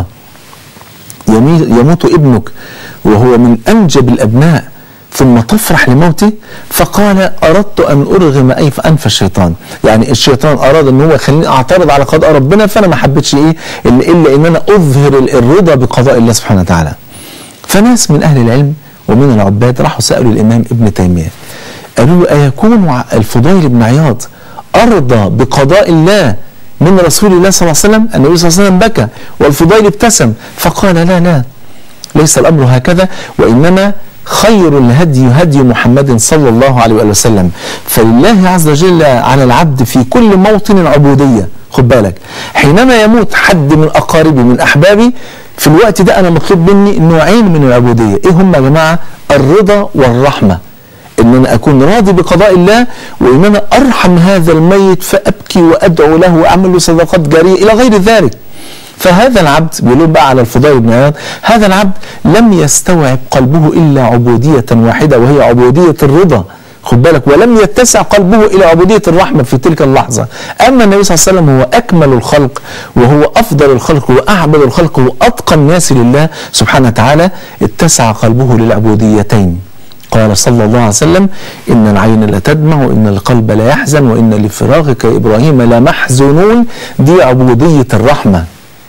[SPEAKER 2] يمي... يموت ابنك وهو من انجب الابناء ثم تفرح لموته فقال اردت ان ارغم ايف انف الشيطان يعني الشيطان اراد ان هو يخليني اعترض على قضاء ربنا فانا ما حبيتش ايه الا الا ان انا اظهر الرضا بقضاء الله سبحانه وتعالى فناس من اهل العلم ومن العباد راحوا سالوا الامام ابن تيميه قالوا له ايكون الفضيل بن عياض ارضى بقضاء الله من رسول الله صلى الله عليه وسلم النبي صلى الله عليه وسلم بكى والفضيل ابتسم فقال لا لا ليس الامر هكذا وانما خير الهدي هدي محمد صلى الله عليه وآله وسلم فلله عز وجل على العبد في كل موطن عبودية خد بالك حينما يموت حد من أقاربي من أحبابي في الوقت ده أنا مطلوب مني نوعين من العبودية إيه هم يا جماعة الرضا والرحمة ان انا اكون راضي بقضاء الله وان انا ارحم هذا الميت فابكي وادعو له واعمل له صدقات جاريه الى غير ذلك فهذا العبد بيقولون بقى على الفضيل بن عياض هذا العبد لم يستوعب قلبه الا عبوديه واحده وهي عبوديه الرضا خد بالك ولم يتسع قلبه الى عبوديه الرحمه في تلك اللحظه اما النبي صلى الله عليه وسلم هو اكمل الخلق وهو افضل الخلق واعبد الخلق واتقى الناس لله سبحانه وتعالى اتسع قلبه للعبوديتين قال صلى الله عليه وسلم إن العين لا تدمع وإن القلب لا يحزن وإن لفراقك يا إبراهيم لمحزونون دي عبودية الرحمة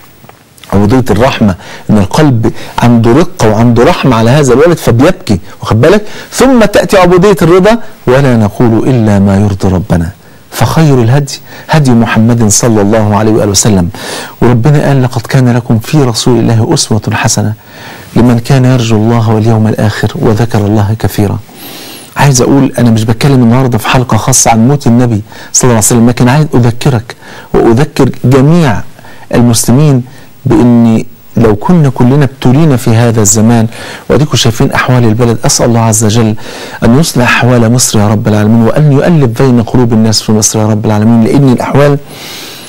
[SPEAKER 2] عبودية الرحمة إن القلب عنده رقة وعنده رحمة على هذا الولد فبيبكي واخد بالك ثم تأتي عبودية الرضا ولا نقول إلا ما يرضي ربنا فخير الهدي هدي محمد صلى الله عليه وآله وسلم وربنا قال لقد كان لكم في رسول الله أسوة حسنة لمن كان يرجو الله واليوم الآخر وذكر الله كثيرا عايز أقول أنا مش بتكلم النهاردة في حلقة خاصة عن موت النبي صلى الله عليه وسلم لكن عايز أذكرك وأذكر جميع المسلمين بأن لو كنا كلنا ابتلينا في هذا الزمان واديكم شايفين احوال البلد اسال الله عز وجل ان يصلح احوال مصر يا رب العالمين وان يؤلف بين قلوب الناس في مصر يا رب العالمين لان الاحوال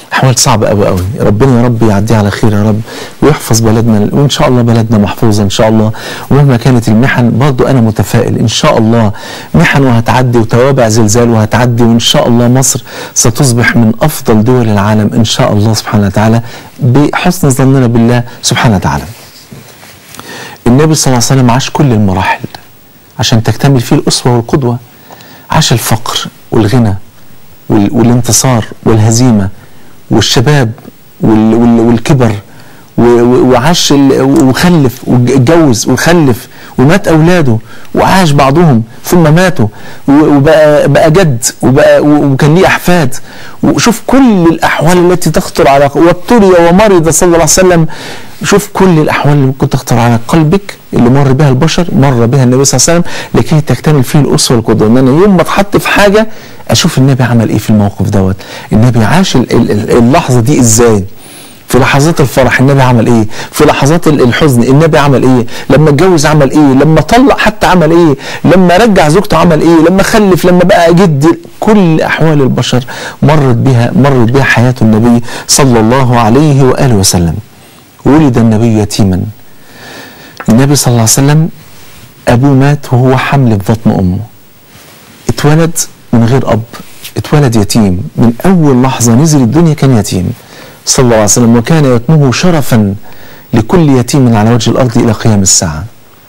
[SPEAKER 2] احوال صعبه قوي قوي ربنا يا رب يعديها على خير يا رب ويحفظ بلدنا وان شاء الله بلدنا محفوظه ان شاء الله ومهما كانت المحن برضو انا متفائل ان شاء الله محن وهتعدي وتوابع زلزال وهتعدي وان شاء الله مصر ستصبح من افضل دول العالم ان شاء الله سبحانه وتعالى بحسن ظننا بالله سبحانه وتعالى النبي صلى الله عليه وسلم عاش كل المراحل عشان تكتمل فيه الأسوة والقدوة عاش الفقر والغنى وال- والانتصار والهزيمة والشباب وال- وال- والكبر و- و- وعاش ال- وخلف واتجوز وخلف ومات أولاده وعاش بعضهم ثم ماتوا و- وبقى بقى جد وبقى و- وكان ليه أحفاد وشوف كل الأحوال التي تخطر على وابتلي ومرض صلى الله عليه وسلم شوف كل الأحوال اللي ممكن تخطر على قلبك اللي مر بها البشر مر بها النبي صلى الله عليه وسلم لكي تكتمل فيه الأسوة والقدوة إن أنا يوم ما اتحط في حاجة أشوف النبي عمل إيه في الموقف دوت النبي عاش ال- ال- ال- اللحظة دي إزاي في لحظات الفرح النبي عمل ايه في لحظات ال- الحزن النبي عمل ايه لما اتجوز عمل ايه لما طلق حتى عمل ايه لما رجع زوجته عمل ايه لما خلف لما بقى جد كل احوال البشر مرت بها مرت بها حياه النبي صلى الله عليه واله وسلم ولد النبي يتيما النبي صلى الله عليه وسلم ابوه مات وهو حمل في بطن امه اتولد من غير اب اتولد يتيم من اول لحظه نزل الدنيا كان يتيم صلى الله عليه وسلم وكان يتمه شرفا لكل يتيم على وجه الارض الى قيام الساعه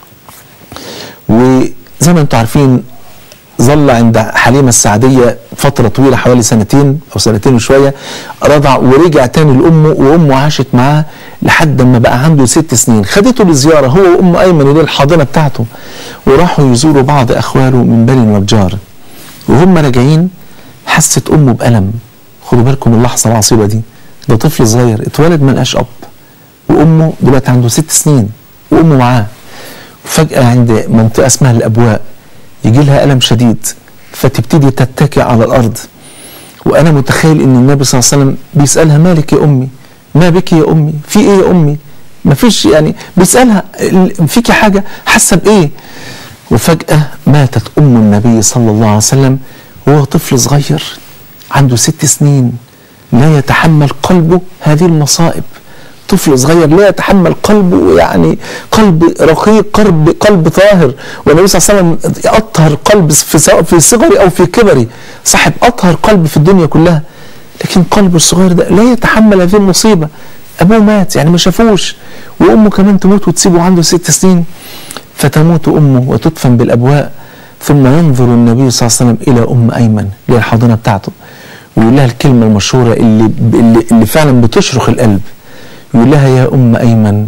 [SPEAKER 2] وزي ما انتم عارفين ظل عند حليمة السعدية فترة طويلة حوالي سنتين أو سنتين وشوية رضع ورجع تاني لأمه وأمه عاشت معاه لحد ما بقى عنده ست سنين خدته لزيارة هو وأم أيمن اللي هي الحاضنة بتاعته وراحوا يزوروا بعض أخواله من بني النجار وهم راجعين حست أمه بألم خدوا بالكم من اللحظة العصيبة دي ده طفل صغير اتولد ما لقاش أب وأمه دلوقتي عنده ست سنين وأمه معاه فجأة عند منطقة اسمها الأبواء يجي لها ألم شديد فتبتدي تتكئ على الأرض وأنا متخيل إن النبي صلى الله عليه وسلم بيسألها مالك يا أمي ما بك يا أمي في إيه يا أمي ما فيش يعني بيسألها ال- فيكي حاجة حاسة بإيه وفجأة ماتت أم النبي صلى الله عليه وسلم وهو طفل صغير عنده ست سنين لا يتحمل قلبه هذه المصائب طفل صغير لا يتحمل قلبه يعني قلب رقيق قلب قلب طاهر والنبي صلى الله عليه وسلم اطهر قلب في سواء في صغري او في كبري صاحب اطهر قلب في الدنيا كلها لكن قلبه الصغير ده لا يتحمل هذه المصيبه ابوه مات يعني ما شافوش وامه كمان تموت وتسيبه عنده ست سنين فتموت امه وتدفن بالابواء ثم ينظر النبي صلى الله عليه وسلم الى ام ايمن اللي هي الحاضنه بتاعته ويقول لها الكلمه المشهوره اللي اللي, اللي فعلا بتشرخ القلب يقول لها يا ام ايمن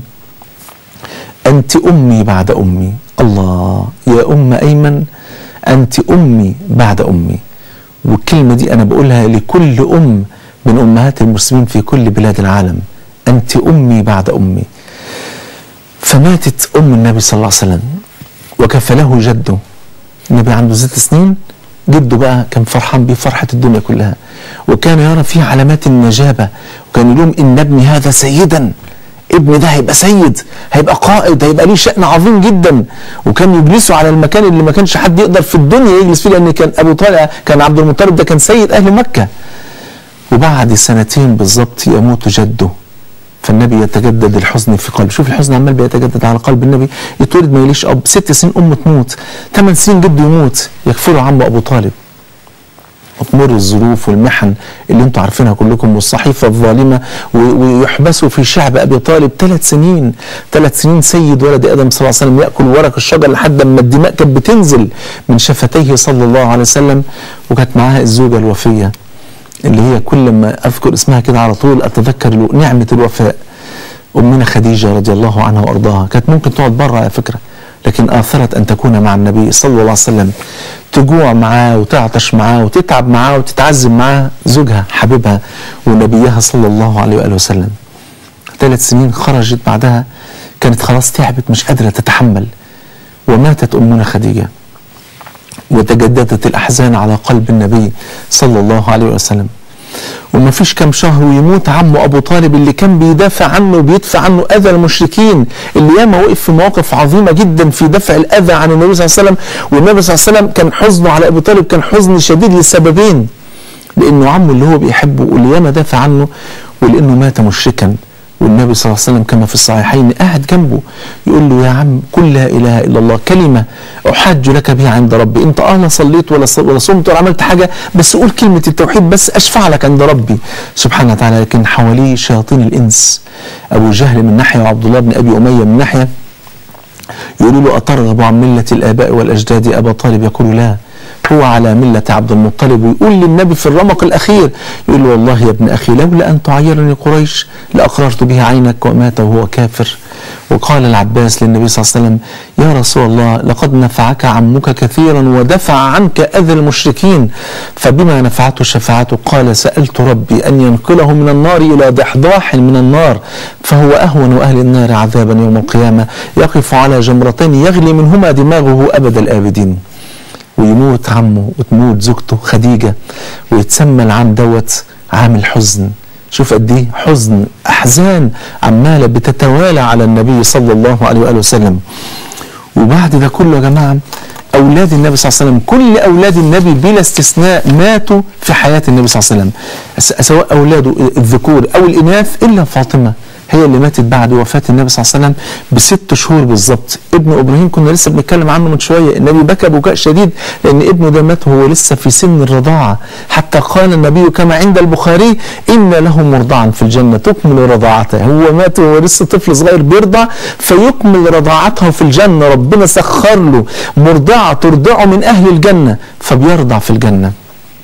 [SPEAKER 2] انت امي بعد امي الله يا ام ايمن انت امي بعد امي والكلمه دي انا بقولها لكل ام من امهات المسلمين في كل بلاد العالم انت امي بعد امي فماتت ام النبي صلى الله عليه وسلم وكفله جده النبي عنده ست سنين جده بقى كان فرحان بيه فرحة الدنيا كلها وكان يرى فيه علامات النجابة وكان يقول إن ابني هذا سيدا ابني ده هيبقى سيد هيبقى قائد هيبقى ليه شأن عظيم جدا وكان يجلسه على المكان اللي ما كانش حد يقدر في الدنيا يجلس فيه لأن كان أبو طالع كان عبد المطلب ده كان سيد أهل مكة وبعد سنتين بالظبط يموت جده فالنبي يتجدد الحزن في قلبه شوف الحزن عمال بيتجدد على قلب النبي يتولد ما يليش اب ست سنين امه تموت ثمان سنين جده يموت يكفله عمه ابو طالب وتمر الظروف والمحن اللي انتم عارفينها كلكم والصحيفه الظالمه و- ويحبسوا في شعب ابي طالب ثلاث سنين ثلاث سنين سيد ولد ادم صلى الله عليه وسلم ياكل ورق الشجر لحد ما الدماء كانت بتنزل من شفتيه صلى الله عليه وسلم وكانت معاها الزوجه الوفيه اللي هي كل ما اذكر اسمها كده على طول اتذكر له نعمه الوفاء امنا خديجه رضي الله عنها وارضاها كانت ممكن تقعد بره على فكره لكن اثرت ان تكون مع النبي صلى الله عليه وسلم تجوع معاه وتعطش معاه وتتعب معاه وتتعذب معاه زوجها حبيبها ونبيها صلى الله عليه واله وسلم ثلاث سنين خرجت بعدها كانت خلاص تعبت مش قادره تتحمل وماتت امنا خديجه وتجددت الأحزان على قلب النبي صلى الله عليه وسلم وما فيش كم شهر ويموت عمه أبو طالب اللي كان بيدافع عنه وبيدفع عنه أذى المشركين اللي ياما وقف في مواقف عظيمة جدا في دفع الأذى عن النبي صلى الله عليه وسلم والنبي صلى الله عليه وسلم كان حزنه على أبو طالب كان حزن شديد لسببين لانه عمه اللي هو بيحبه واللي ياما دافع عنه ولانه مات مشركا والنبي صلى الله عليه وسلم كما في الصحيحين قاعد جنبه يقول له يا عم قل لا اله الا الله كلمه احاج لك بها عند ربي انت اه لا صليت ولا ص- ولا صمت ولا عملت حاجه بس قول كلمه التوحيد بس اشفع لك عند ربي سبحانه وتعالى لكن حواليه شياطين الانس ابو جهل من ناحيه وعبد الله بن ابي اميه من ناحيه يقولوا له أترغب عن ملة الآباء والأجداد أبا طالب يقول لا هو على ملة عبد المطلب ويقول للنبي في الرمق الأخير يقول له والله يا ابن أخي لولا أن تعيرني قريش لأقررت به عينك ومات وهو كافر وقال العباس للنبي صلى الله عليه وسلم يا رسول الله لقد نفعك عمك كثيرا ودفع عنك أذى المشركين فبما نفعته شفاعته قال سألت ربي أن ينقله من النار إلى ضحضاح من النار فهو أهون أهل النار عذابا يوم القيامة يقف على جمرتين يغلي منهما دماغه أبد الآبدين ويموت عمه وتموت زوجته خديجة ويتسمى العام دوت عام الحزن شوف قد ايه حزن احزان عماله بتتوالى على النبي صلى الله عليه واله وسلم وبعد ده كله يا جماعه اولاد النبي صلى الله عليه وسلم كل اولاد النبي بلا استثناء ماتوا في حياه النبي صلى الله عليه وسلم س- سواء اولاده الذكور او الاناث الا فاطمه هي اللي ماتت بعد وفاه النبي صلى الله عليه وسلم بست شهور بالظبط ابن ابراهيم كنا لسه بنتكلم عنه من شويه النبي بكى بكاء شديد لان ابنه ده مات وهو لسه في سن الرضاعه حتى قال النبي كما عند البخاري ان له مرضعا في الجنه تكمل رضاعته هو مات وهو لسه طفل صغير بيرضع فيكمل رضاعته في الجنه ربنا سخر له مرضعه ترضعه من اهل الجنه فبيرضع في الجنه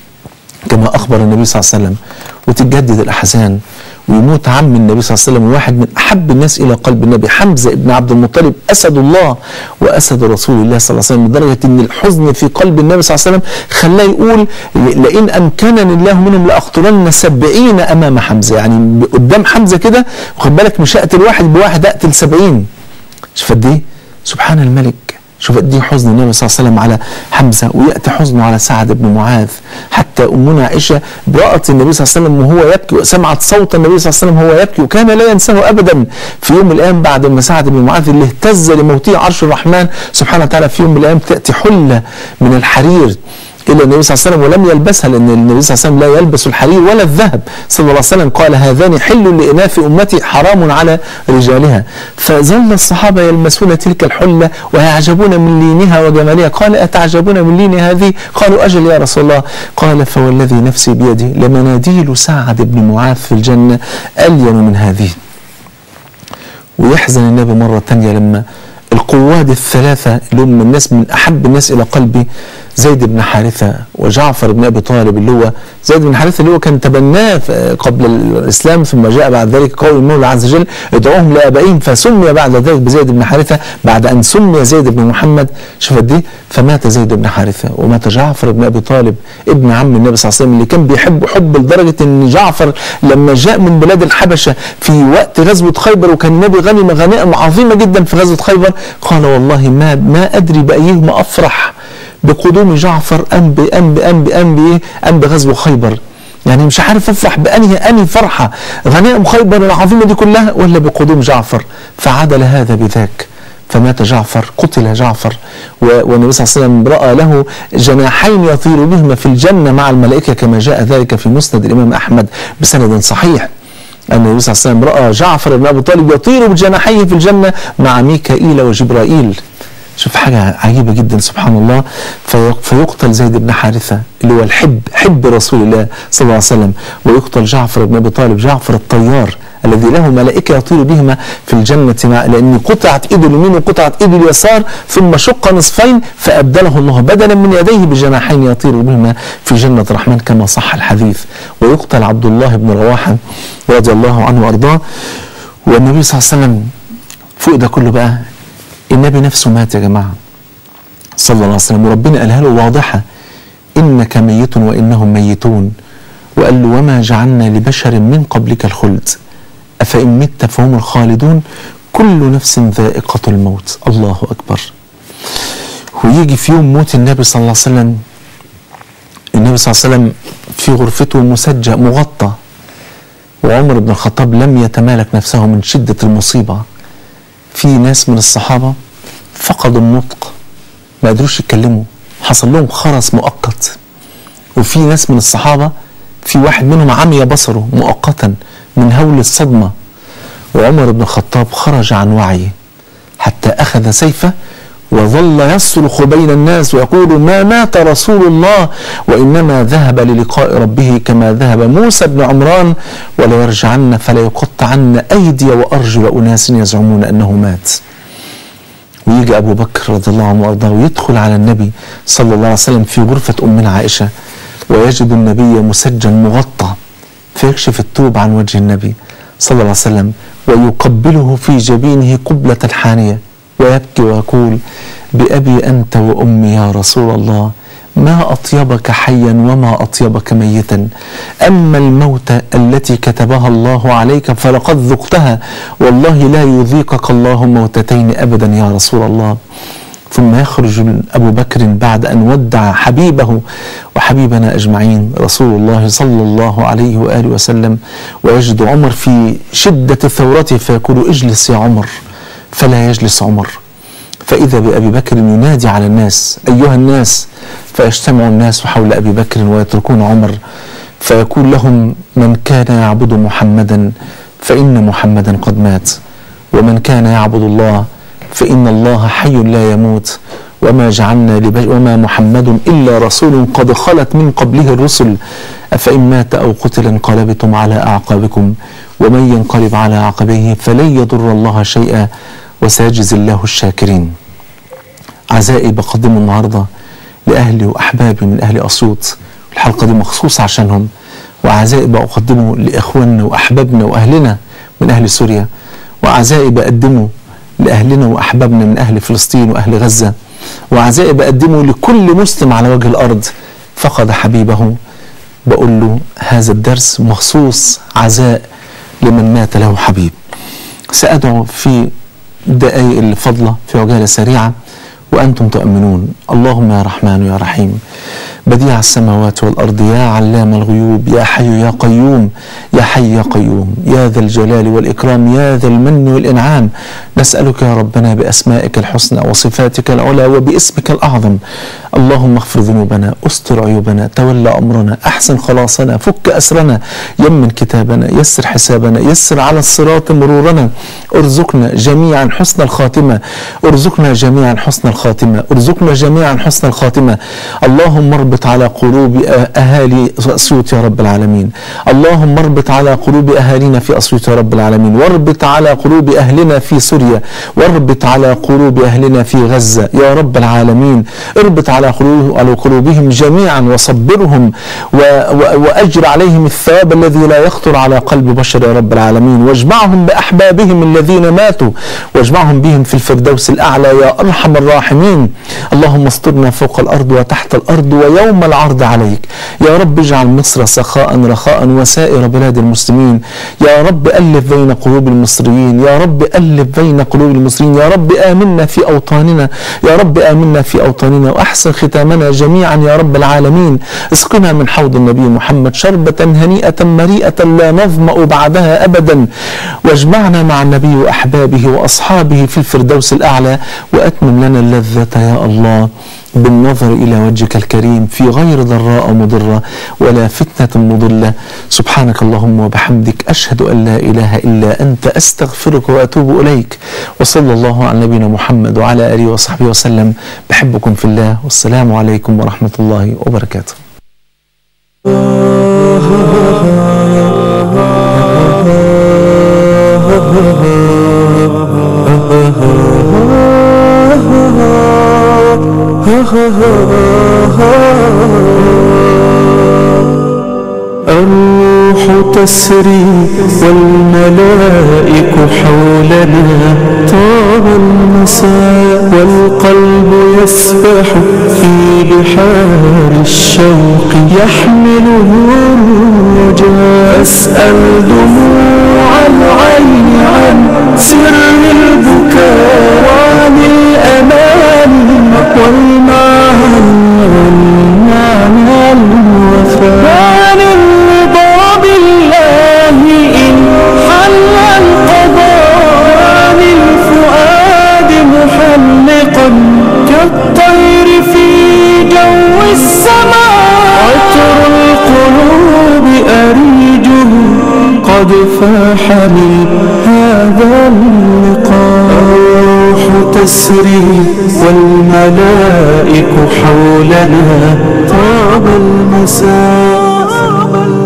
[SPEAKER 2] كما اخبر النبي صلى الله عليه وسلم وتتجدد الاحزان ويموت عم النبي صلى الله عليه وسلم واحد من احب الناس الى قلب النبي حمزه ابن عبد المطلب اسد الله واسد رسول الله صلى الله عليه وسلم لدرجه ان الحزن في قلب النبي صلى الله عليه وسلم خلاه يقول لئن امكنني الله منهم لاقتلن سبعين امام حمزه يعني قدام حمزه كده واخد بالك مش هقتل واحد بواحد اقتل سبعين شوف قد ايه سبحان الملك شوف قد ايه حزن النبي صلى الله عليه وسلم على حمزه وياتي حزنه على سعد بن معاذ حتى امنا عائشه رات النبي صلى الله عليه وسلم وهو يبكي وسمعت صوت النبي صلى الله عليه وسلم وهو يبكي وكان لا ينساه ابدا في يوم من الايام بعد ما سعد بن معاذ اللي اهتز لموته عرش الرحمن سبحانه وتعالى في يوم من الايام تاتي حله من الحرير الى النبي صلى الله عليه وسلم ولم يلبسها لان النبي صلى الله عليه وسلم لا يلبس الحرير ولا الذهب صلى الله عليه وسلم قال هذان حل لاناث امتي حرام على رجالها فظل الصحابه يلمسون تلك الحله ويعجبون من لينها وجمالها قال اتعجبون من لين هذه قالوا اجل يا رسول الله قال فوالذي نفسي بيده لمناديل سعد بن معاذ في الجنه الين من هذه ويحزن النبي مرة تانية لما القواد الثلاثة اللي هم الناس من أحب الناس إلى قلبي زيد بن حارثة وجعفر بن أبي طالب اللي هو زيد بن حارثة اللي هو كان تبناه في- قبل الإسلام ثم جاء بعد ذلك قول المولى عز وجل ادعوهم لآبائهم فسمي بعد ذلك بزيد بن حارثة بعد أن سمي زيد بن محمد شوف قد إيه فمات زيد بن حارثة ومات جعفر بن أبي طالب ابن عم النبي صلى الله عليه وسلم اللي كان بيحب حب لدرجة أن جعفر لما جاء من بلاد الحبشة في وقت غزوة خيبر وكان النبي غنم غنائم عظيمة جدا في غزوة خيبر قال والله ما ما أدري بأيهما أفرح بقدوم جعفر أم ب- أم ب- أم ب- أم بإيه أم بغزو خيبر يعني مش عارف افرح بانهي انهي فرحه غنائم خيبر العظيمه دي كلها ولا بقدوم جعفر فعدل هذا بذاك فمات جعفر قتل جعفر و- والنبي صلى الله عليه وسلم راى له جناحين يطير بهما في الجنه مع الملائكه كما جاء ذلك في مسند الامام احمد بسند صحيح أن النبي صلى الله عليه وسلم راى جعفر بن ابي طالب يطير بجناحيه في الجنه مع ميكائيل وجبرائيل شوف حاجة عجيبة جدا سبحان الله في- فيقتل زيد بن حارثة اللي هو الحب حب رسول الله صلى الله عليه وسلم ويقتل جعفر بن أبي طالب جعفر الطيار الذي له ملائكة يطير بهما في الجنة مع لأن قطعت إيده اليمين وقطعت إيده اليسار ثم شق نصفين فأبدله الله بدلا من يديه بجناحين يطير بهما في جنة الرحمن كما صح الحديث ويقتل عبد الله بن رواحة رضي الله عنه وأرضاه والنبي صلى الله عليه وسلم فوق ده كله بقى النبي نفسه مات يا جماعه صلى الله عليه وسلم وربنا قالها له واضحه انك ميت وانهم ميتون وقال له وما جعلنا لبشر من قبلك الخلد افان مت فهم الخالدون كل نفس ذائقه الموت الله اكبر ويجي في يوم موت النبي صلى الله عليه وسلم النبي صلى الله عليه وسلم في غرفته مسجى مغطى وعمر بن الخطاب لم يتمالك نفسه من شده المصيبه في ناس من الصحابة فقدوا النطق ما قدروش يتكلموا حصل لهم خرس مؤقت وفي ناس من الصحابة في واحد منهم عمي بصره مؤقتا من هول الصدمة وعمر بن الخطاب خرج عن وعيه حتى أخذ سيفه وظل يصرخ بين الناس ويقول ما مات رسول الله وإنما ذهب للقاء ربه كما ذهب موسى بن عمران وليرجعن فلا يقطعن أيدي وأرجل أناس يزعمون أنه مات ويجي أبو بكر رضي الله عنه وأرضاه ويدخل على النبي صلى الله عليه وسلم في غرفة أمنا عائشة ويجد النبي مسجل مغطى فيكشف الثوب عن وجه النبي صلى الله عليه وسلم ويقبله في جبينه قبلة حانية ويبكي ويقول بأبي أنت وأمي يا رسول الله ما أطيبك حيا وما أطيبك ميتا أما الموت التي كتبها الله عليك فلقد ذقتها والله لا يذيقك الله موتتين أبدا يا رسول الله ثم يخرج أبو بكر بعد أن ودع حبيبه وحبيبنا أجمعين رسول الله صلى الله عليه وآله وسلم ويجد عمر في شدة ثورته فيقول اجلس يا عمر فلا يجلس عمر فإذا بأبي بكر ينادي على الناس أيها الناس فيجتمع الناس حول أبي بكر ويتركون عمر فيقول لهم من كان يعبد محمدا فإن محمدا قد مات ومن كان يعبد الله فإن الله حي لا يموت وما جعلنا لبش وما محمد إلا رسول قد خلت من قبله الرسل أفإن مات أو قتل انقلبتم على أعقابكم ومن ينقلب على عقبيه فلن يضر الله شيئا وسيجزي الله الشاكرين عزائي بقدمه النهارده لأهلي وأحبابي من أهل أسيوط الحلقة دي مخصوصة عشانهم وعزائي بقدمه لإخواننا وأحبابنا وأهلنا من أهل سوريا وعزائي بقدمه لأهلنا وأحبابنا من أهل فلسطين وأهل غزة وعزائي بقدمه لكل مسلم على وجه الأرض فقد حبيبه بقول له هذا الدرس مخصوص عزاء لمن مات له حبيب سأدعو في الدقائق اللي فاضلة في عجالة سريعة وأنتم تؤمنون اللهم يا رحمن يا رحيم بديع السماوات والأرض يا علام الغيوب يا حي يا قيوم يا حي يا قيوم يا ذا الجلال والإكرام يا ذا المن والإنعام نسألك يا ربنا بأسمائك الحسنى وصفاتك العلى وباسمك الأعظم اللهم اغفر ذنوبنا استر عيوبنا تولى أمرنا أحسن خلاصنا فك أسرنا يمن كتابنا يسر حسابنا يسر على الصراط مرورنا ارزقنا جميعا حسن الخاتمة ارزقنا جميعا حسن الخاتمة ارزقنا جميعا حسن الخاتمة اللهم اربط على قلوب أهالي أسيوط يا رب العالمين اللهم اربط على قلوب أهالينا في أسيوط يا رب العالمين واربط على قلوب أهلنا في سوريا واربط على قلوب أهلنا في غزة يا رب العالمين اربط على قلوب على قلوبهم جميعا وصبرهم و و وأجر عليهم الثواب الذي لا يخطر على قلب بشر يا رب العالمين واجمعهم بأحبابهم الذين ماتوا واجمعهم بهم في الفردوس الأعلى يا أرحم الراحمين اللهم استرنا فوق الأرض وتحت الأرض ويوم العرض عليك يا رب اجعل مصر سخاء رخاء وسائر بلاد المسلمين يا رب ألف بين قلوب المصريين يا رب ألف بين قلوب المصريين يا رب آمنا في أوطاننا يا رب آمنا في أوطاننا وأحسن ختامنا جميعا يا رب العالمين اسقنا من حوض النبي محمد شربة هنيئة مريئة لا نظمأ بعدها أبدا واجمعنا مع النبي وأحبابه وأصحابه في الفردوس الأعلى وأتمم لنا اللذة يا الله بالنظر إلى وجهك الكريم في غير ضراء مضرة ولا فتنة مضلة سبحانك اللهم وبحمدك أشهد أن لا إله إلا أنت أستغفرك وأتوب إليك وصلى الله على نبينا محمد وعلى آله وصحبه وسلم بحبكم في الله والسلام عليكم ورحمة الله وبركاته
[SPEAKER 1] الروح تسري والملائك حولنا طاب المساء والقلب يسبح في بحار الشوق يحمله الرجاء أسأل دموع العين عن سر البكاء وعن الأمان والمعنى والمعنى الوفاء عن الرضا بالله إن حل القضاء عن الفؤاد محلقا كالطير في جو السماء عطر القلوب تسري والملائك حولنا طاب المساء